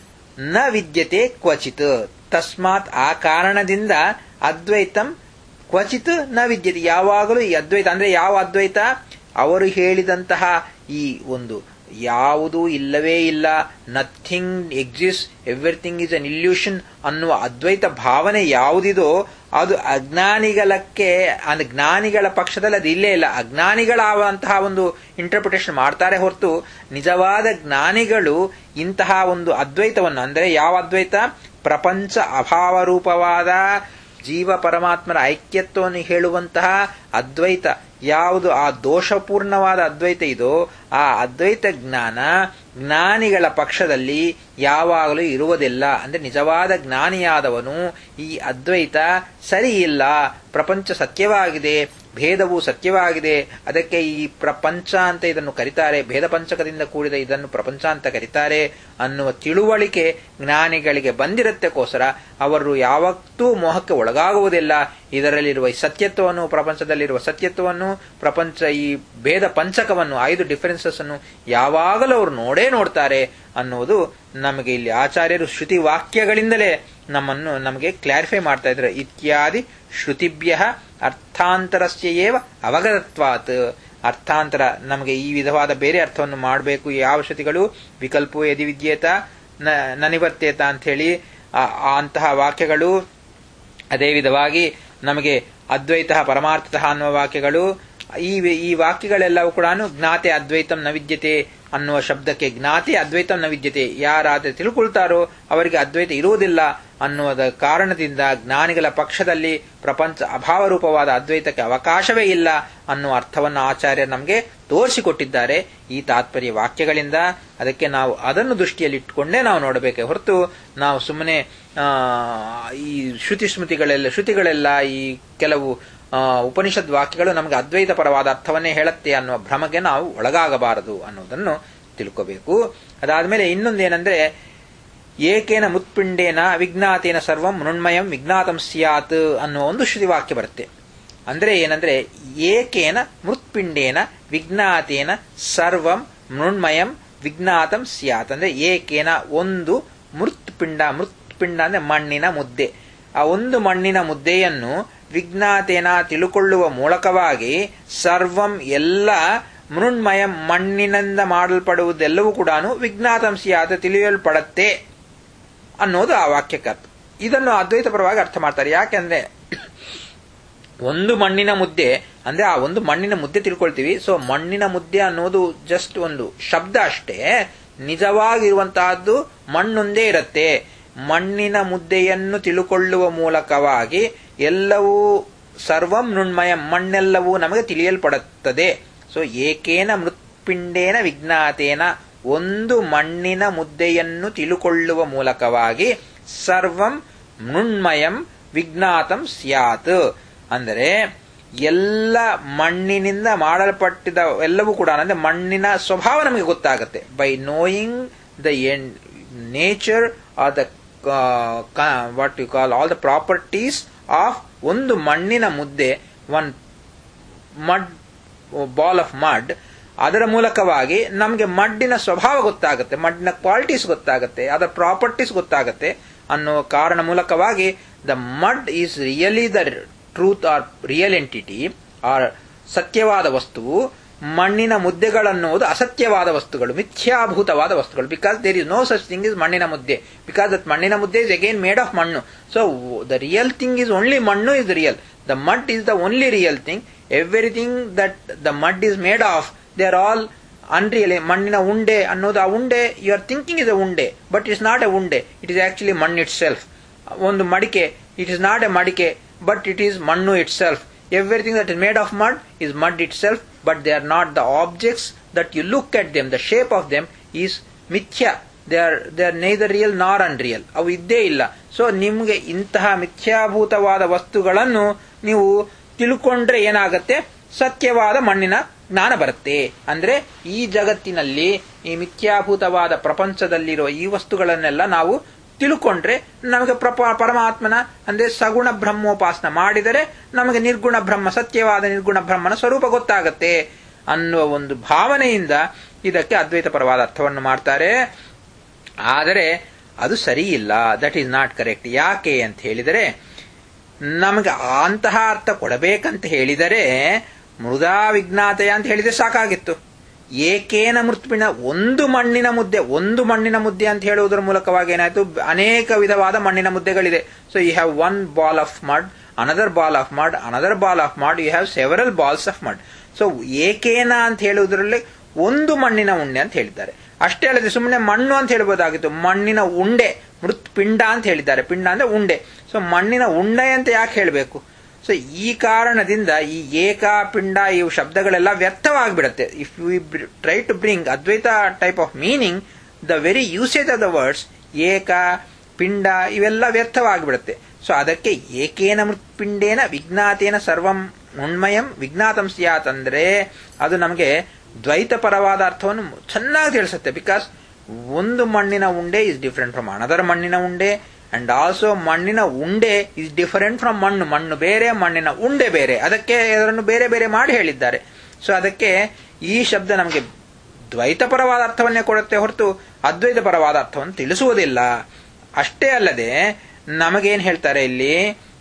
ನ ವಿದ್ಯತೆ ಕ್ವಚಿತ್ ತಸ್ಮಾತ್ ಆ ಕಾರಣದಿಂದ ಅದ್ವೈತಂ ಕ್ವಚಿತ್ ನ ವಿದ್ಯತೆ ಯಾವಾಗಲೂ ಈ ಅದ್ವೈತ ಅಂದ್ರೆ ಯಾವ ಅದ್ವೈತ ಅವರು ಹೇಳಿದಂತಹ ಈ ಒಂದು ಯಾವುದೂ ಇಲ್ಲವೇ ಇಲ್ಲ nothing exist everything is an illusion ಅನ್ನುವ ಅದ್ವೈತ ಭಾವನೆ ಯಾವುದಿದೋ ಅದು ಅಜ್ಞಾನಿಗಳಕ್ಕೆ ಅಂದ್ರೆ ಜ್ಞಾನಿಗಳ ಪಕ್ಷದಲ್ಲಿ ಅದು ಇಲ್ಲೇ ಇಲ್ಲ ಅಜ್ಞಾನಿಗಳಾವಂತಹ ಒಂದು ಇಂಟರ್ಪ್ರಿಟೇಷನ್ ಮಾಡ್ತಾರೆ ಹೊರತು ನಿಜವಾದ ಜ್ಞಾನಿಗಳು ಇಂತಹ ಒಂದು ಅದ್ವೈತವನ್ನು ಅಂದರೆ ಯಾವ ಅದ್ವೈತ ಪ್ರಪಂಚ ಅಭಾವರೂಪವಾದ ಜೀವ ಪರಮಾತ್ಮರ ಐಕ್ಯತ್ವವನ್ನು ಹೇಳುವಂತಹ ಅದ್ವೈತ ಯಾವುದು ಆ ದೋಷಪೂರ್ಣವಾದ ಅದ್ವೈತ ಇದೋ ಆ ಅದ್ವೈತ ಜ್ಞಾನ ಜ್ಞಾನಿಗಳ ಪಕ್ಷದಲ್ಲಿ ಯಾವಾಗಲೂ ಇರುವುದಿಲ್ಲ ಅಂದ್ರೆ ನಿಜವಾದ ಜ್ಞಾನಿಯಾದವನು ಈ ಅದ್ವೈತ ಸರಿ ಇಲ್ಲ ಪ್ರಪಂಚ ಸತ್ಯವಾಗಿದೆ ಭೇದವು ಸತ್ಯವಾಗಿದೆ ಅದಕ್ಕೆ ಈ ಪ್ರಪಂಚ ಅಂತ ಇದನ್ನು ಕರೀತಾರೆ ಭೇದ ಪಂಚಕದಿಂದ ಕೂಡಿದ ಇದನ್ನು ಪ್ರಪಂಚ ಅಂತ ಕರೀತಾರೆ ಅನ್ನುವ ತಿಳುವಳಿಕೆ ಜ್ಞಾನಿಗಳಿಗೆ ಬಂದಿರತ್ತೆಕೋಸ್ಕರ ಅವರು ಯಾವತ್ತೂ ಮೋಹಕ್ಕೆ ಒಳಗಾಗುವುದಿಲ್ಲ ಇದರಲ್ಲಿರುವ ಈ ಸತ್ಯತ್ವವನ್ನು ಪ್ರಪಂಚದಲ್ಲಿರುವ ಸತ್ಯತ್ವವನ್ನು ಪ್ರಪಂಚ ಈ ಭೇದ ಪಂಚಕವನ್ನು ಐದು ಡಿಫರೆನ್ಸಸ್ ಅನ್ನು ಯಾವಾಗಲೂ ಅವರು ನೋಡೇ ನೋಡ್ತಾರೆ ಅನ್ನುವುದು ನಮಗೆ ಇಲ್ಲಿ ಆಚಾರ್ಯರು ಶ್ರುತಿ ವಾಕ್ಯಗಳಿಂದಲೇ ನಮ್ಮನ್ನು ನಮಗೆ ಕ್ಲಾರಿಫೈ ಮಾಡ್ತಾ ಇದ್ದಾರೆ ಇತ್ಯಾದಿ ಶ್ರುತಿಭ್ಯ ಅರ್ಥಾಂತರಸ್ಯೇವ ಅವಗತತ್ವಾತ್ ಅರ್ಥಾಂತರ ನಮಗೆ ಈ ವಿಧವಾದ ಬೇರೆ ಅರ್ಥವನ್ನು ಮಾಡಬೇಕು ಯಾವ ಶ್ರುತಿಗಳು ವಿಕಲ್ಪೋ ಯದಿ ವಿದ್ಯೇತ ನ ನಿವರ್ತೇತ ಅಂತ ಹೇಳಿ ಅಂತಹ ವಾಕ್ಯಗಳು ಅದೇ ವಿಧವಾಗಿ ನಮಗೆ ಅದ್ವೈತ ಪರಮಾರ್ಥತಃ ಅನ್ನುವ ವಾಕ್ಯಗಳು ಈ ಈ ವಾಕ್ಯಗಳೆಲ್ಲವೂ ಕೂಡ ಜ್ಞಾತೆ ಅದ್ವೈತಂ ನ ವಿದ್ಯತೆ ಅನ್ನುವ ಶಬ್ದಕ್ಕೆ ಜ್ಞಾತೆ ಅದ್ವೈತಂ ನ ವಿದ್ಯತೆ ಯಾರಾದ್ರೆ ತಿಳ್ಕೊಳ್ತಾರೋ ಅವರಿಗೆ ಅದ್ವೈತ ಇರುವುದಿಲ್ಲ ಅನ್ನುವುದ ಕಾರಣದಿಂದ ಜ್ಞಾನಿಗಳ ಪಕ್ಷದಲ್ಲಿ ಪ್ರಪಂಚ ಅಭಾವರೂಪವಾದ ಅದ್ವೈತಕ್ಕೆ ಅವಕಾಶವೇ ಇಲ್ಲ ಅನ್ನುವ ಅರ್ಥವನ್ನು ಆಚಾರ್ಯ ನಮಗೆ ತೋರಿಸಿಕೊಟ್ಟಿದ್ದಾರೆ ಈ ತಾತ್ಪರ್ಯ ವಾಕ್ಯಗಳಿಂದ ಅದಕ್ಕೆ ನಾವು ಅದನ್ನು ದೃಷ್ಟಿಯಲ್ಲಿಟ್ಟುಕೊಂಡೇ ನಾವು ನೋಡಬೇಕೆ ಹೊರತು ನಾವು ಸುಮ್ಮನೆ ಈ ಶ್ರುತಿ ಸ್ಮೃತಿಗಳೆಲ್ಲ ಶ್ರುತಿಗಳೆಲ್ಲ ಈ ಕೆಲವು ಉಪನಿಷದ್ ವಾಕ್ಯಗಳು ನಮಗೆ ಅದ್ವೈತ ಪರವಾದ ಅರ್ಥವನ್ನೇ ಹೇಳುತ್ತೆ ಅನ್ನುವ ಭ್ರಮಗೆ ನಾವು ಒಳಗಾಗಬಾರದು ಅನ್ನೋದನ್ನು ತಿಳ್ಕೋಬೇಕು ಅದಾದ್ಮೇಲೆ ಇನ್ನೊಂದೇನೆಂದ್ರೆ ಏಕೇನ ಮುತ್ಪಿಂಡೇನ ವಿಜ್ಞಾತೇನ ಸರ್ವಂ ಮೃಣ್ಮಯಂ ವಿಜ್ಞಾತಂ ಸ್ಯಾತ್ ಅನ್ನುವ ಒಂದು ಶ್ರುತಿ ವಾಕ್ಯ ಬರುತ್ತೆ ಅಂದ್ರೆ ಏನಂದ್ರೆ ಏಕೇನ ಮೃತ್ಪಿಂಡೇನ ವಿಜ್ಞಾತೇನ ಸರ್ವಂ ಮೃಣ್ಮಯಂ ವಿಜ್ಞಾತಂ ಸ್ಯಾತ್ ಅಂದ್ರೆ ಏಕೇನ ಒಂದು ಮೃತ್ಪಿಂಡ ಮೃತ್ಪಿಂಡ ಅಂದ್ರೆ ಮಣ್ಣಿನ ಮುದ್ದೆ ಆ ಒಂದು ಮಣ್ಣಿನ ಮುದ್ದೆಯನ್ನು ವಿಜ್ಞಾತೇನ ತಿಳುಕೊಳ್ಳುವ ಮೂಲಕವಾಗಿ ಸರ್ವಂ ಎಲ್ಲ ಮೃಣ್ಮಯ ಮಣ್ಣಿನಿಂದ ಮಾಡಲ್ಪಡುವುದೆಲ್ಲವೂ ಕೂಡ ವಿಜ್ಞಾತಂ ಸ್ಯಾತ್ ತಿಳಿಯಲ್ಪಡತ್ತೆ ಅನ್ನೋದು ಆ ವಾಕ್ಯಕ್ಕೆ ಅರ್ಥ ಇದನ್ನು ಅದ್ವೈತ ಪರವಾಗಿ ಅರ್ಥ ಮಾಡ್ತಾರೆ ಯಾಕೆಂದ್ರೆ ಒಂದು ಮಣ್ಣಿನ ಮುದ್ದೆ ಅಂದ್ರೆ ಆ ಒಂದು ಮಣ್ಣಿನ ಮುದ್ದೆ ತಿಳ್ಕೊಳ್ತೀವಿ ಸೊ ಮಣ್ಣಿನ ಮುದ್ದೆ ಅನ್ನೋದು ಜಸ್ಟ್ ಒಂದು ಶಬ್ದ ಅಷ್ಟೇ ನಿಜವಾಗಿರುವಂತಹದ್ದು ಮಣ್ಣೊಂದೇ ಇರುತ್ತೆ ಮಣ್ಣಿನ ಮುದ್ದೆಯನ್ನು ತಿಳುಕೊಳ್ಳುವ ಮೂಲಕವಾಗಿ ಎಲ್ಲವೂ ಸರ್ವಂ ಮೃಣ್ಮಯ ಮಣ್ಣೆಲ್ಲವೂ ನಮಗೆ ತಿಳಿಯಲ್ಪಡುತ್ತದೆ ಸೊ ಏಕೇನ ಮೃತ್ಪಿಂಡೇನ ವಿಜ್ಞಾತೇನ ಒಂದು ಮಣ್ಣಿನ ಮುದ್ದೆಯನ್ನು ತಿಳುಕೊಳ್ಳುವ ಮೂಲಕವಾಗಿ ಸರ್ವಂ ಮೃಣ್ಮಯಂ ವಿಜ್ಞಾತಂ ಸ್ಯಾತ್ ಅಂದರೆ ಎಲ್ಲ ಮಣ್ಣಿನಿಂದ ಮಾಡಲ್ಪಟ್ಟಿದ ಎಲ್ಲವೂ ಕೂಡ ಅಂದ್ರೆ ಮಣ್ಣಿನ ಸ್ವಭಾವ ನಮಗೆ ಗೊತ್ತಾಗುತ್ತೆ by knowing the nature are the what you call all the properties of ಒಂದು ಮಣ್ಣಿನ ಮುದ್ದೆ one mud ball of mud ಅದರ ಮೂಲಕವಾಗಿ ನಮಗೆ ಮಡ್ಡಿನ ಸ್ವಭಾವ ಗೊತ್ತಾಗುತ್ತೆ ಮಡ್ಡಿನ ಕ್ವಾಲಿಟೀಸ್ ಗೊತ್ತಾಗುತ್ತೆ ಅದರ ಪ್ರಾಪರ್ಟೀಸ್ ಗೊತ್ತಾಗುತ್ತೆ ಅನ್ನೋ ಕಾರಣ ಮೂಲಕವಾಗಿ the mud is really the truth or real entity or ಸತ್ಯವಾದ ವಸ್ತುವು ಮಣ್ಣಿನ ಮುದ್ದೆಗಳನ್ನುವುದು ಅಸತ್ಯವಾದ ವಸ್ತುಗಳು ಮಿಥ್ಯಾಭೂತವಾದ ವಸ್ತುಗಳು because there is no such thing is ಮಣ್ಣಿನ ಮುದ್ದೆ ಬಿಕಾಸ್ ದಟ್ ಮಣ್ಣಿನ ಮುದ್ದೆ ಇಸ್ ಅಗೇನ್ ಮೇಡ್ ಆಫ್ ಮಣ್ಣು so the real thing is only ಮಣ್ಣು is real the mud is the only real thing everything that the mud is made of they are all unreal ಮಣ್ಣಿನ ಉಂಡೆ ಅನ್ನೋದು ಆ ಉಂಡೆ you are thinking is a ಉಂಡೆ but it's not a ಉಂಡೆ it is actually ಮಣ್ಣು itself ಒಂದು ಮಡಿಕೆ ಇಟ್ ಇಸ್ ನಾಟ್ ಎ ಮಡಿಕೆ ಬಟ್ ಇಟ್ ಈಸ್ ಮಣ್ಣು itself everything that is made of mud is mud itself but they are not the objects that you look at them the shape of them is mithya they are they are neither real nor unreal ಅವು ಇದ್ದೇ ಇಲ್ಲ so ನಿಮಗೆ ಇಂತಹ ಮಿಥ್ಯಾಭೂತವಾದ ವಸ್ತುಗಳನ್ನು ನೀವು ತಿಳ್ಕೊಂಡ್ರೆ ಏನಾಗತ್ತೆ ಸತ್ಯವಾದ ಮಣ್ಣಿನ ಜ್ಞಾನ ಬರುತ್ತೆ ಅಂದ್ರೆ ಈ ಜಗತ್ತಿನಲ್ಲಿ ಈ ಮಿಥ್ಯಾಭೂತವಾದ ಪ್ರಪಂಚದಲ್ಲಿರುವ ಈ ವಸ್ತುಗಳನ್ನೆಲ್ಲ ನಾವು ತಿಳ್ಕೊಂಡ್ರೆ ನಮಗೆ ಪರಮಾತ್ಮನ ಅಂದ್ರೆ ಸಗುಣ ಬ್ರಹ್ಮೋಪಾಸನ ಮಾಡಿದರೆ ನಮಗೆ ನಿರ್ಗುಣ ಬ್ರಹ್ಮ ಸತ್ಯವಾದ ನಿರ್ಗುಣ ಬ್ರಹ್ಮನ ಸ್ವರೂಪ ಗೊತ್ತಾಗತ್ತೆ ಅನ್ನುವ ಒಂದು ಭಾವನೆಯಿಂದ ಇದಕ್ಕೆ ಅದ್ವೈತ ಪರವಾದ ಅರ್ಥವನ್ನು ಮಾಡ್ತಾರೆ ಆದರೆ ಅದು ಸರಿ ಇಲ್ಲ ದಟ್ ಈಸ್ ನಾಟ್ ಕರೆಕ್ಟ್ ಯಾಕೆ ಅಂತ ಹೇಳಿದರೆ ನಮಗೆ ಅಂತಹ ಅರ್ಥ ಕೊಡಬೇಕಂತ ಹೇಳಿದರೆ ಮೃದಾ ವಿಜ್ಞಾತೆಯ ಅಂತ ಹೇಳಿದ್ರೆ ಸಾಕಾಗಿತ್ತು ಏಕೇನ ಮೃತ್ಪಿಣ ಒಂದು ಮಣ್ಣಿನ ಮುದ್ದೆ ಒಂದು ಮಣ್ಣಿನ ಮುದ್ದೆ ಅಂತ ಹೇಳುವುದರ ಮೂಲಕವಾಗಿ ಏನಾಯ್ತು ಅನೇಕ ವಿಧವಾದ ಮಣ್ಣಿನ ಮುದ್ದೆಗಳಿದೆ so you have one ball of mud another ball of mud another ball of mud you have several balls of mud so ಏಕೇನ ಅಂತ ಹೇಳುವುದರಲ್ಲಿ ಒಂದು ಮಣ್ಣಿನ ಉಂಡೆ ಅಂತ ಹೇಳಿದ್ದಾರೆ ಅಷ್ಟೇ ಅಲ್ಲದೆ ಸುಮ್ಮನೆ ಮಣ್ಣು ಅಂತ ಹೇಳ್ಬೋದಾಗಿತ್ತು ಮಣ್ಣಿನ ಉಂಡೆ ಮೃತ್ ಪಿಂಡ ಅಂತ ಹೇಳಿದ್ದಾರೆ ಪಿಂಡ ಅಂದ್ರೆ ಉಂಡೆ ಸೊ ಮಣ್ಣಿನ ಉಂಡೆ ಅಂತ ಯಾಕೆ ಹೇಳಬೇಕು ಸೊ ಈ ಕಾರಣದಿಂದ ಈ ಏಕ ಪಿಂಡ ಇವು ಶಬ್ದಗಳೆಲ್ಲ ವ್ಯರ್ಥವಾಗಿಬಿಡುತ್ತೆ if you try to bring Advaita type of meaning the very usage of the words ಏಕ ಪಿಂಡ ಇವೆಲ್ಲ ವ್ಯರ್ಥವಾಗಿಬಿಡುತ್ತೆ ಸೊ ಅದಕ್ಕೆ ಏಕೇನ ಮೃತ್ಪಿಂಡೇನ ವಿಜ್ಞಾತೇನ ಸರ್ವಂ ಉಣ್ಮಯಂ ವಿಜ್ಞಾತಂ ಸ್ಯಾತ್ ಅಂದ್ರೆ ಅದು ನಮಗೆ ದ್ವೈತ ಪರವಾದ ಅರ್ಥವನ್ನು ಚೆನ್ನಾಗಿ ತಿಳಿಸುತ್ತೆ ಬಿಕಾಸ್ ಒಂದು ಮಣ್ಣಿನ ಉಂಡೆ ಇಸ್ ಡಿಫರೆಂಟ್ ಫ್ರಮ್ ಅನದರ್ ಮಣ್ಣಿನ ಉಂಡೆ ಅಂಡ್ ಆಲ್ಸೋ ಮಣ್ಣಿನ ಉಂಡೆ ಇಸ್ ಡಿಫರೆಂಟ್ ಫ್ರಮ್ ಮಣ್ಣು ಮಣ್ಣು ಬೇರೆ ಮಣ್ಣಿನ ಉಂಡೆ ಬೇರೆ ಅದಕ್ಕೆ ಅದನ್ನು ಬೇರೆ ಬೇರೆ ಮಾಡಿ ಹೇಳಿದ್ದಾರೆ ಸೊ ಅದಕ್ಕೆ ಈ ಶಬ್ದ ನಮಗೆ ದ್ವೈತ ಪರವಾದ ಅರ್ಥವನ್ನೇ ಕೊಡುತ್ತೆ ಹೊರತು ಅದ್ವೈತ ಪರವಾದ ಅರ್ಥವನ್ನು ತಿಳಿಸುವುದಿಲ್ಲ ಅಷ್ಟೇ ಅಲ್ಲದೆ ನಮಗೇನ್ ಹೇಳ್ತಾರೆ ಇಲ್ಲಿ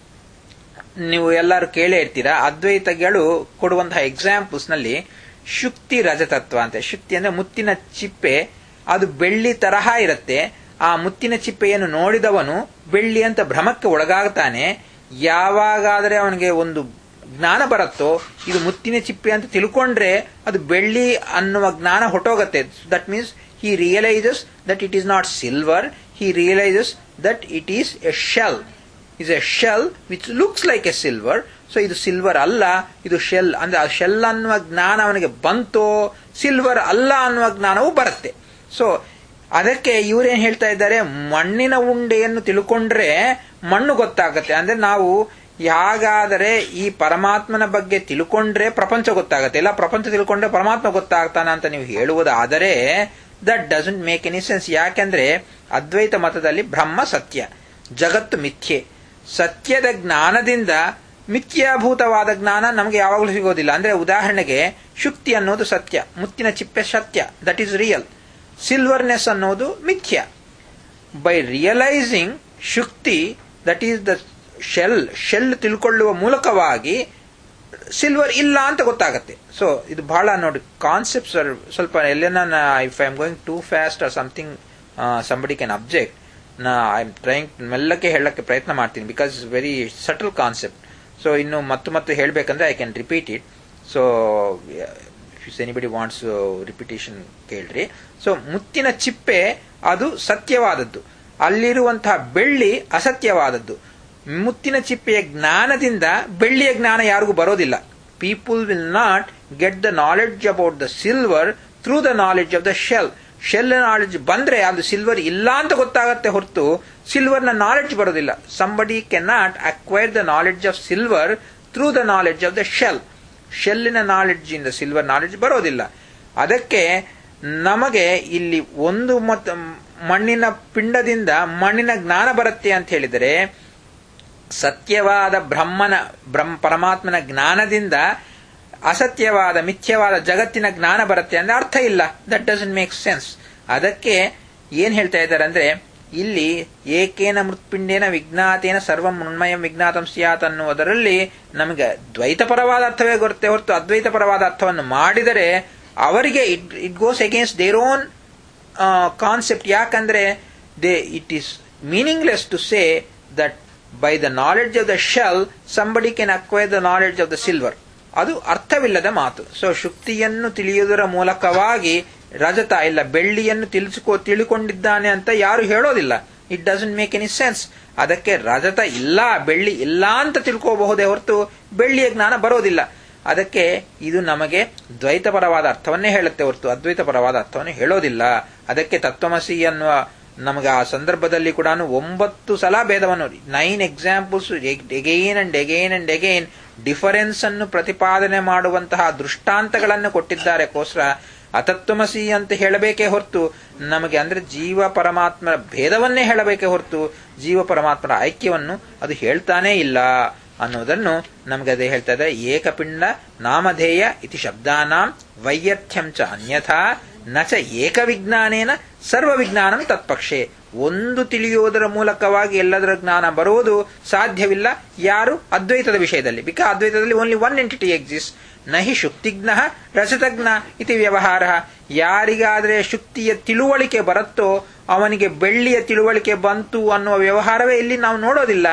ನೀವು ಎಲ್ಲರೂ ಕೇಳೇ ಇರ್ತೀರಾ ಅದ್ವೈತಗಳು ಕೊಡುವಂತಹ ಎಕ್ಸಾಂಪಲ್ಸ್ ನಲ್ಲಿ ಶುಕ್ತಿ ರಜತತ್ವ ಅಂತ ಶುಕ್ತಿ ಅಂದ್ರೆ ಮುತ್ತಿನ ಚಿಪ್ಪೆ ಅದು ಬೆಳ್ಳಿ ತರಹ ಇರುತ್ತೆ ಆ ಮುತ್ತಿನ ಚಿಪ್ಪೆಯನ್ನು ನೋಡಿದವನು ಬೆಳ್ಳಿ ಅಂತ ಭ್ರಮಕ್ಕೆ ಒಳಗಾಗ್ತಾನೆ ಯಾವಾಗಾದರೆ ಅವನಿಗೆ ಒಂದು ಜ್ಞಾನ ಬರುತ್ತೋ ಇದು ಮುತ್ತಿನ ಚಿಪ್ಪೆ ಅಂತ ತಿಳ್ಕೊಂಡ್ರೆ ಅದು ಬೆಳ್ಳಿ ಅನ್ನುವ ಜ್ಞಾನ ಹೊಟ್ಟೋಗತ್ತೆ that means he realises that it is not silver he realises that it is a shell is a shell which looks like a silver so ಇದು ಸಿಲ್ವರ್ ಅಲ್ಲ ಇದು ಶೆಲ್ ಅಂದ್ರೆ ಆ ಶೆಲ್ ಅನ್ನುವ ಜ್ಞಾನ ಅವನಿಗೆ ಬಂತೋ ಸಿಲ್ವರ್ ಅಲ್ಲ ಅನ್ನುವ ಜ್ಞಾನವು ಬರುತ್ತೆ ಸೊ ಅದಕ್ಕೆ ಇವರೇನ್ ಹೇಳ್ತಾ ಇದ್ದಾರೆ ಮಣ್ಣಿನ ಉಂಡೆಯನ್ನು ತಿಳ್ಕೊಂಡ್ರೆ ಮಣ್ಣು ಗೊತ್ತಾಗತ್ತೆ ಅಂದ್ರೆ ನಾವು ಯಾಗಾದರೆ ಈ ಪರಮಾತ್ಮನ ಬಗ್ಗೆ ತಿಳ್ಕೊಂಡ್ರೆ ಪ್ರಪಂಚ ಗೊತ್ತಾಗತ್ತೆ ಇಲ್ಲ ಪ್ರಪಂಚ ತಿಳ್ಕೊಂಡ್ರೆ ಪರಮಾತ್ಮ ಗೊತ್ತಾಗ್ತಾನ ಅಂತ ನೀವು ಹೇಳುವುದಾದರೆ that doesn't make any sense ಯಾಕೆಂದ್ರೆ ಅದ್ವೈತ ಮತದಲ್ಲಿ ಬ್ರಹ್ಮ ಸತ್ಯ ಜಗತ್ತು ಮಿಥ್ಯೆ ಸತ್ಯದ ಜ್ಞಾನದಿಂದ ಮಿಥ್ಯಾಭೂತವಾದ ಜ್ಞಾನ ನಮಗೆ ಯಾವಾಗಲೂ ಸಿಗೋದಿಲ್ಲ ಅಂದ್ರೆ ಉದಾಹರಣೆಗೆ ಶುಕ್ತಿ ಅನ್ನೋದು ಸತ್ಯ ಮುತ್ತಿನ ಚಿಪ್ಪೆ ಸತ್ಯ ದಟ್ ಈಸ್ ರಿಯಲ್ ಸಿಲ್ವರ್ನೆಸ್ ಅನ್ನೋದು ಮಿಥ್ಯ ಬೈ ರಿಯಲೈಸಿಂಗ್ ಶುಕ್ತಿ that is the shell shell ತಿಳ್ಕೊಳ್ಳುವ ಮೂಲಕವಾಗಿ ಸಿಲ್ವರ್ ಇಲ್ಲ ಅಂತ ಗೊತ್ತಾಗತ್ತೆ ಸೊ ಇದು ಬಹಳ ನೋಡಿ ಕಾನ್ಸೆಪ್ಟ್ಸ್ ಸ್ವಲ್ಪ ಎಲ್ಲೇನ if I am going too fast or something somebody can object ನಾ ಐ ಆಮ್ ಟ್ರೈಂಗ್ ಮೆಲ್ಲಕ್ಕೆ ಹೇಳಕ್ಕೆ ಪ್ರಯತ್ನ ಮಾಡ್ತೀನಿ because is very subtle concept so ಇನ್ನು ಮತ್ತು ಮತ್ತು ಹೇಳಬೇಕಂದ್ರೆ I can repeat it so if anybody wants repetition ಕೇಳ್ರಿ ಸೊ ಮುತ್ತಿನ ಚಿಪ್ಪೆ ಅದು ಸತ್ಯವಾದದ್ದು ಅಲ್ಲಿರುವಂತಹ ಬೆಳ್ಳಿ ಅಸತ್ಯವಾದದ್ದು ಮುತ್ತಿನ ಚಿಪ್ಪೆಯ ಜ್ಞಾನದಿಂದ ಬೆಳ್ಳಿಯ ಜ್ಞಾನ ಯಾರಿಗೂ ಬರೋದಿಲ್ಲ people will not get the knowledge about the silver through the knowledge of the shell shell knowledge ಬಂದ್ರೆ ಅದು ಸಿಲ್ವರ್ ಇಲ್ಲ ಅಂತ ಗೊತ್ತಾಗತ್ತೆ ಹೊರತು ಸಿಲ್ವರ್ನ ನಾಲೆಡ್ಜ್ ಬರೋದಿಲ್ಲ somebody can not acquire the knowledge of silver through the knowledge of the shell ಶೆಲ್ಲಿನ knowledge ಇಂದ ಸಿಲ್ವರ್ ನಾಲೆಡ್ಜ್ ಬರೋದಿಲ್ಲ ಅದಕ್ಕೆ ನಮಗೆ ಇಲ್ಲಿ ಒಂದು ಮತ್ ಮಣ್ಣಿನ ಪಿಂಡದಿಂದ ಮಣ್ಣಿನ ಜ್ಞಾನ ಬರುತ್ತೆ ಅಂತ ಹೇಳಿದರೆ ಸತ್ಯವಾದ ಬ್ರಹ್ಮನ ಬ್ರಹ್ಮ ಪರಮಾತ್ಮನ ಜ್ಞಾನದಿಂದ ಅಸತ್ಯವಾದ ಮಿಥ್ಯವಾದ ಜಗತ್ತಿನ ಜ್ಞಾನ ಬರುತ್ತೆ ಅಂದ್ರೆ ಅರ್ಥ ಇಲ್ಲ ದಟ್ ಡಸಂಟ್ ಮೇಕ್ ಸೆನ್ಸ್ ಅದಕ್ಕೆ ಏನ್ ಹೇಳ್ತಾ ಇದ್ದಾರೆ ಅಂದ್ರೆ ಇಲ್ಲಿ ಏಕೇನ ಮೃತ್ಪಿಂಡೇನ ವಿಜ್ಞಾತೇನ ಸರ್ವ ಮೃಣ್ಮಯಂ ವಿಜ್ಞಾತಂ ಸ್ಯಾತ್ ಅನ್ನುವುದರಲ್ಲಿ ನಮಗೆ ದ್ವೈತಪರವಾದ ಅರ್ಥವೇ ಗೊತ್ತೆ ಹೊರತು ಅದ್ವೈತಪರವಾದ ಅರ್ಥವನ್ನು ಮಾಡಿದರೆ ಅವರಿಗೆ it it goes against their own concept ಯಾಕಂದ್ರೆ they it is meaningless to say that by the knowledge of the shell somebody can acquire the knowledge of the silver ಅದು ಅರ್ಥವಿಲ್ಲದ ಮಾತು ಸೊ ಶುಕ್ತಿಯನ್ನು ತಿಳಿಯುವುದರ ಮೂಲಕವಾಗಿ ರಜತ ಇಲ್ಲ ಬೆಳ್ಳಿಯನ್ನು ತಿಳಿಸಿಕೊ ತಿಳ್ಕೊಂಡಿದ್ದಾನೆ ಅಂತ ಯಾರು ಹೇಳೋದಿಲ್ಲ it doesn't make any sense ಅದಕ್ಕೆ ರಜತ ಇಲ್ಲ ಬೆಳ್ಳಿ ಇಲ್ಲ ಅಂತ ತಿಳ್ಕೋಬಹುದೇ ಹೊರತು ಬೆಳ್ಳಿಯ ಜ್ಞಾನ ಬರೋದಿಲ್ಲ ಅದಕ್ಕೆ ಇದು ನಮಗೆ ದ್ವೈತಪರವಾದ ಅರ್ಥವನ್ನೇ ಹೇಳುತ್ತೆ ಹೊರತು ಅದ್ವೈತಪರವಾದ ಅರ್ಥವನ್ನು ಹೇಳೋದಿಲ್ಲ ಅದಕ್ಕೆ ತತ್ವಮಸಿ ಅನ್ನುವ ನಮಗೆ ಆ ಸಂದರ್ಭದಲ್ಲಿ ಕೂಡ ಒಂಬತ್ತು ಸಲ ಭೇದವನ್ನು nine examples again and again and again difference ಅನ್ನು ಪ್ರತಿಪಾದನೆ ಮಾಡುವಂತಹ ದೃಷ್ಟಾಂತಗಳನ್ನು ಕೊಟ್ಟಿದ್ದಾರೆ ಕೋಸ್ರ ಅತತ್ವಮಸಿ ಅಂತ ಹೇಳಬೇಕೇ ಹೊರತು ನಮಗೆ ಅಂದ್ರೆ ಜೀವ ಪರಮಾತ್ಮರ ಭೇದವನ್ನೇ ಹೇಳಬೇಕೇ ಹೊರತು ಜೀವ ಪರಮಾತ್ಮರ ಐಕ್ಯವನ್ನು ಅದು ಹೇಳ್ತಾನೇ ಇಲ್ಲ ಅನ್ನೋದನ್ನು ನಮಗೆ ಅದೇ ಹೇಳ್ತಾ ಇದೆ ಏಕಪಿಂಡ ನಾಮಧೇಯ ಇತಿ ಶಬ್ದಾನಾಂ ವೈಯರ್ಥ್ಯಂ ಚ ಅನ್ಯಥಾ ನ ಚ ಏಕವಿಜ್ಞಾನೇನ ಸರ್ವ ವಿಜ್ಞಾನಂ ತತ್ಪಕ್ಷೆ ಒಂದು ತಿಳಿಯುವುದರ ಮೂಲಕವಾಗಿ ಎಲ್ಲದರ ಜ್ಞಾನ ಬರುವುದು ಸಾಧ್ಯವಿಲ್ಲ ಯಾರು ಅದ್ವೈತದ ವಿಷಯದಲ್ಲಿ ಬಿಕಾ ಅದ್ವೈತದಲ್ಲಿ ಓನ್ಲಿ ಒನ್ ಎಂಟಿಟಿ ಎಕ್ಸಿಸ್ಟ್ ನಹಿ ಶುಕ್ತಿಜ್ಞ ರಸತಜ್ಞ ಇತಿ ವ್ಯವಹಾರ ಯಾರಿಗಾದರೆ ಶುಕ್ತಿಯ ತಿಳುವಳಿಕೆ ಬರುತ್ತೋ ಅವನಿಗೆ ಬೆಳ್ಳಿಯ ತಿಳುವಳಿಕೆ ಬಂತು ಅನ್ನುವ ವ್ಯವಹಾರವೇ ಇಲ್ಲಿ ನಾವು ನೋಡೋದಿಲ್ಲ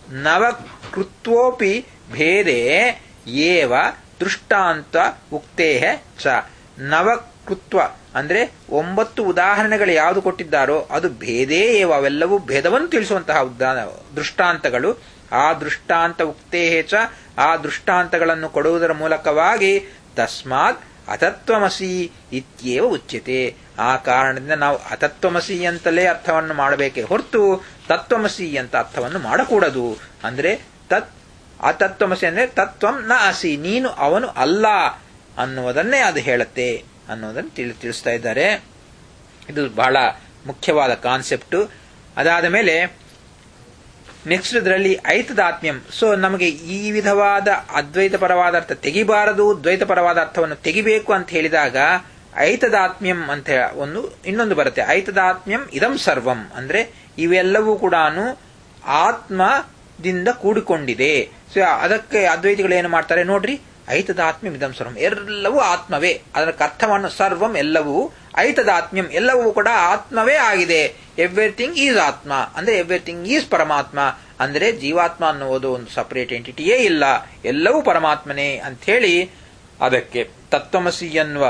ನವಕೃತ್ವೋಪಿ ಭೇದೆ ಏವ ದೃಷ್ಟಾಂತ ಉಕ್ತೇ ಚ ನವಕೃತ್ವ ಅಂದ್ರೆ ಒಂಬತ್ತು ಉದಾಹರಣೆಗಳು ಯಾವುದು ಕೊಟ್ಟಿದ್ದಾರೋ ಅದು ಭೇದೇ ಏವ ಅವೆಲ್ಲವೂ ಭೇದವನ್ನು ತಿಳಿಸುವಂತಹ ದೃಷ್ಟಾಂತಗಳು ಆ ದೃಷ್ಟಾಂತ ಉಕ್ತೇ ಚ ಆ ದೃಷ್ಟಾಂತಗಳನ್ನು ಕೊಡುವುದರ ಮೂಲಕವಾಗಿ ತಸ್ಮಾತ್ ಅತತ್ವಮಸಿ ಇತ್ಯೇವ ಉಚ್ಯತೆ ಆ ಕಾರಣದಿಂದ ನಾವು ಅತತ್ವಮಸಿ ಅಂತಲೇ ಅರ್ಥವನ್ನು ಮಾಡಬೇಕೆ ಹೊರತು ತತ್ವಮಸಿ ಅಂತ ಅರ್ಥವನ್ನು ಮಾಡಕೂಡದು ಅಂದ್ರೆ ತತ್ ಆ ತತ್ವಮಸಿ ಅಂದ್ರೆ ತತ್ವಂ ನ ಅಸಿ ನೀನು ಅವನು ಅಲ್ಲ ಅನ್ನುವುದನ್ನೇ ಅದು ಹೇಳುತ್ತೆ ಅನ್ನೋದನ್ನು ತಿಳಿ ತಿಳಿಸ್ತಾ ಇದ್ದಾರೆ ಇದು ಬಹಳ ಮುಖ್ಯವಾದ ಕಾನ್ಸೆಪ್ಟ್ ಅದಾದ ಮೇಲೆ ನೆಕ್ಸ್ಟ್ ಇದರಲ್ಲಿ ಐತದಾತ್ಮ್ಯಂ ಸೊ ನಮಗೆ ಈ ವಿಧವಾದ ಅದ್ವೈತ ಪರವಾದ ಅರ್ಥ ತೆಗಿಬಾರದು ದ್ವೈತ ಪರವಾದ ಅರ್ಥವನ್ನು ತೆಗಿಬೇಕು ಅಂತ ಹೇಳಿದಾಗ ಐತದಾತ್ಮ್ಯಂ ಅಂತ ಒಂದು ಇನ್ನೊಂದು ಬರುತ್ತೆ ಐತದಾತ್ಮ್ಯಂ ಇದಂ ಸರ್ವಂ ಅಂದ್ರೆ ಇವೆಲ್ಲವೂ ಕೂಡ ಆತ್ಮದಿಂದ ಕೂಡಿಕೊಂಡಿದೆ ಸೊ ಅದಕ್ಕೆ ಅದ್ವೈತಿಗಳು ಏನು ಮಾಡ್ತಾರೆ ನೋಡ್ರಿ ಐತದಾತ್ಮ್ಯಂ ಇದಂ ಸರ್ವಂ ಎಲ್ಲವೂ ಆತ್ಮವೇ ಅದರ ಅರ್ಥವನ್ನು ಸರ್ವಂ ಎಲ್ಲವೂ ಐತದಾತ್ಮ್ಯಂ ಎಲ್ಲವೂ ಕೂಡ ಆತ್ಮವೇ ಆಗಿದೆ ಎವ್ರಿಥಿಂಗ್ ಈಸ್ ಆತ್ಮ ಅಂದ್ರೆ ಎವ್ರಿಥಿಂಗ್ ಈಸ್ ಪರಮಾತ್ಮ ಅಂದ್ರೆ ಜೀವಾತ್ಮ ಅನ್ನುವುದು ಒಂದು ಸಪರೇಟ್ ಎಂಟಿಟಿಯೇ ಇಲ್ಲ ಎಲ್ಲವೂ ಪರಮಾತ್ಮನೇ ಅಂಥೇಳಿ ಅದಕ್ಕೆ ತತ್ವಮಸಿ ಎನ್ನುವ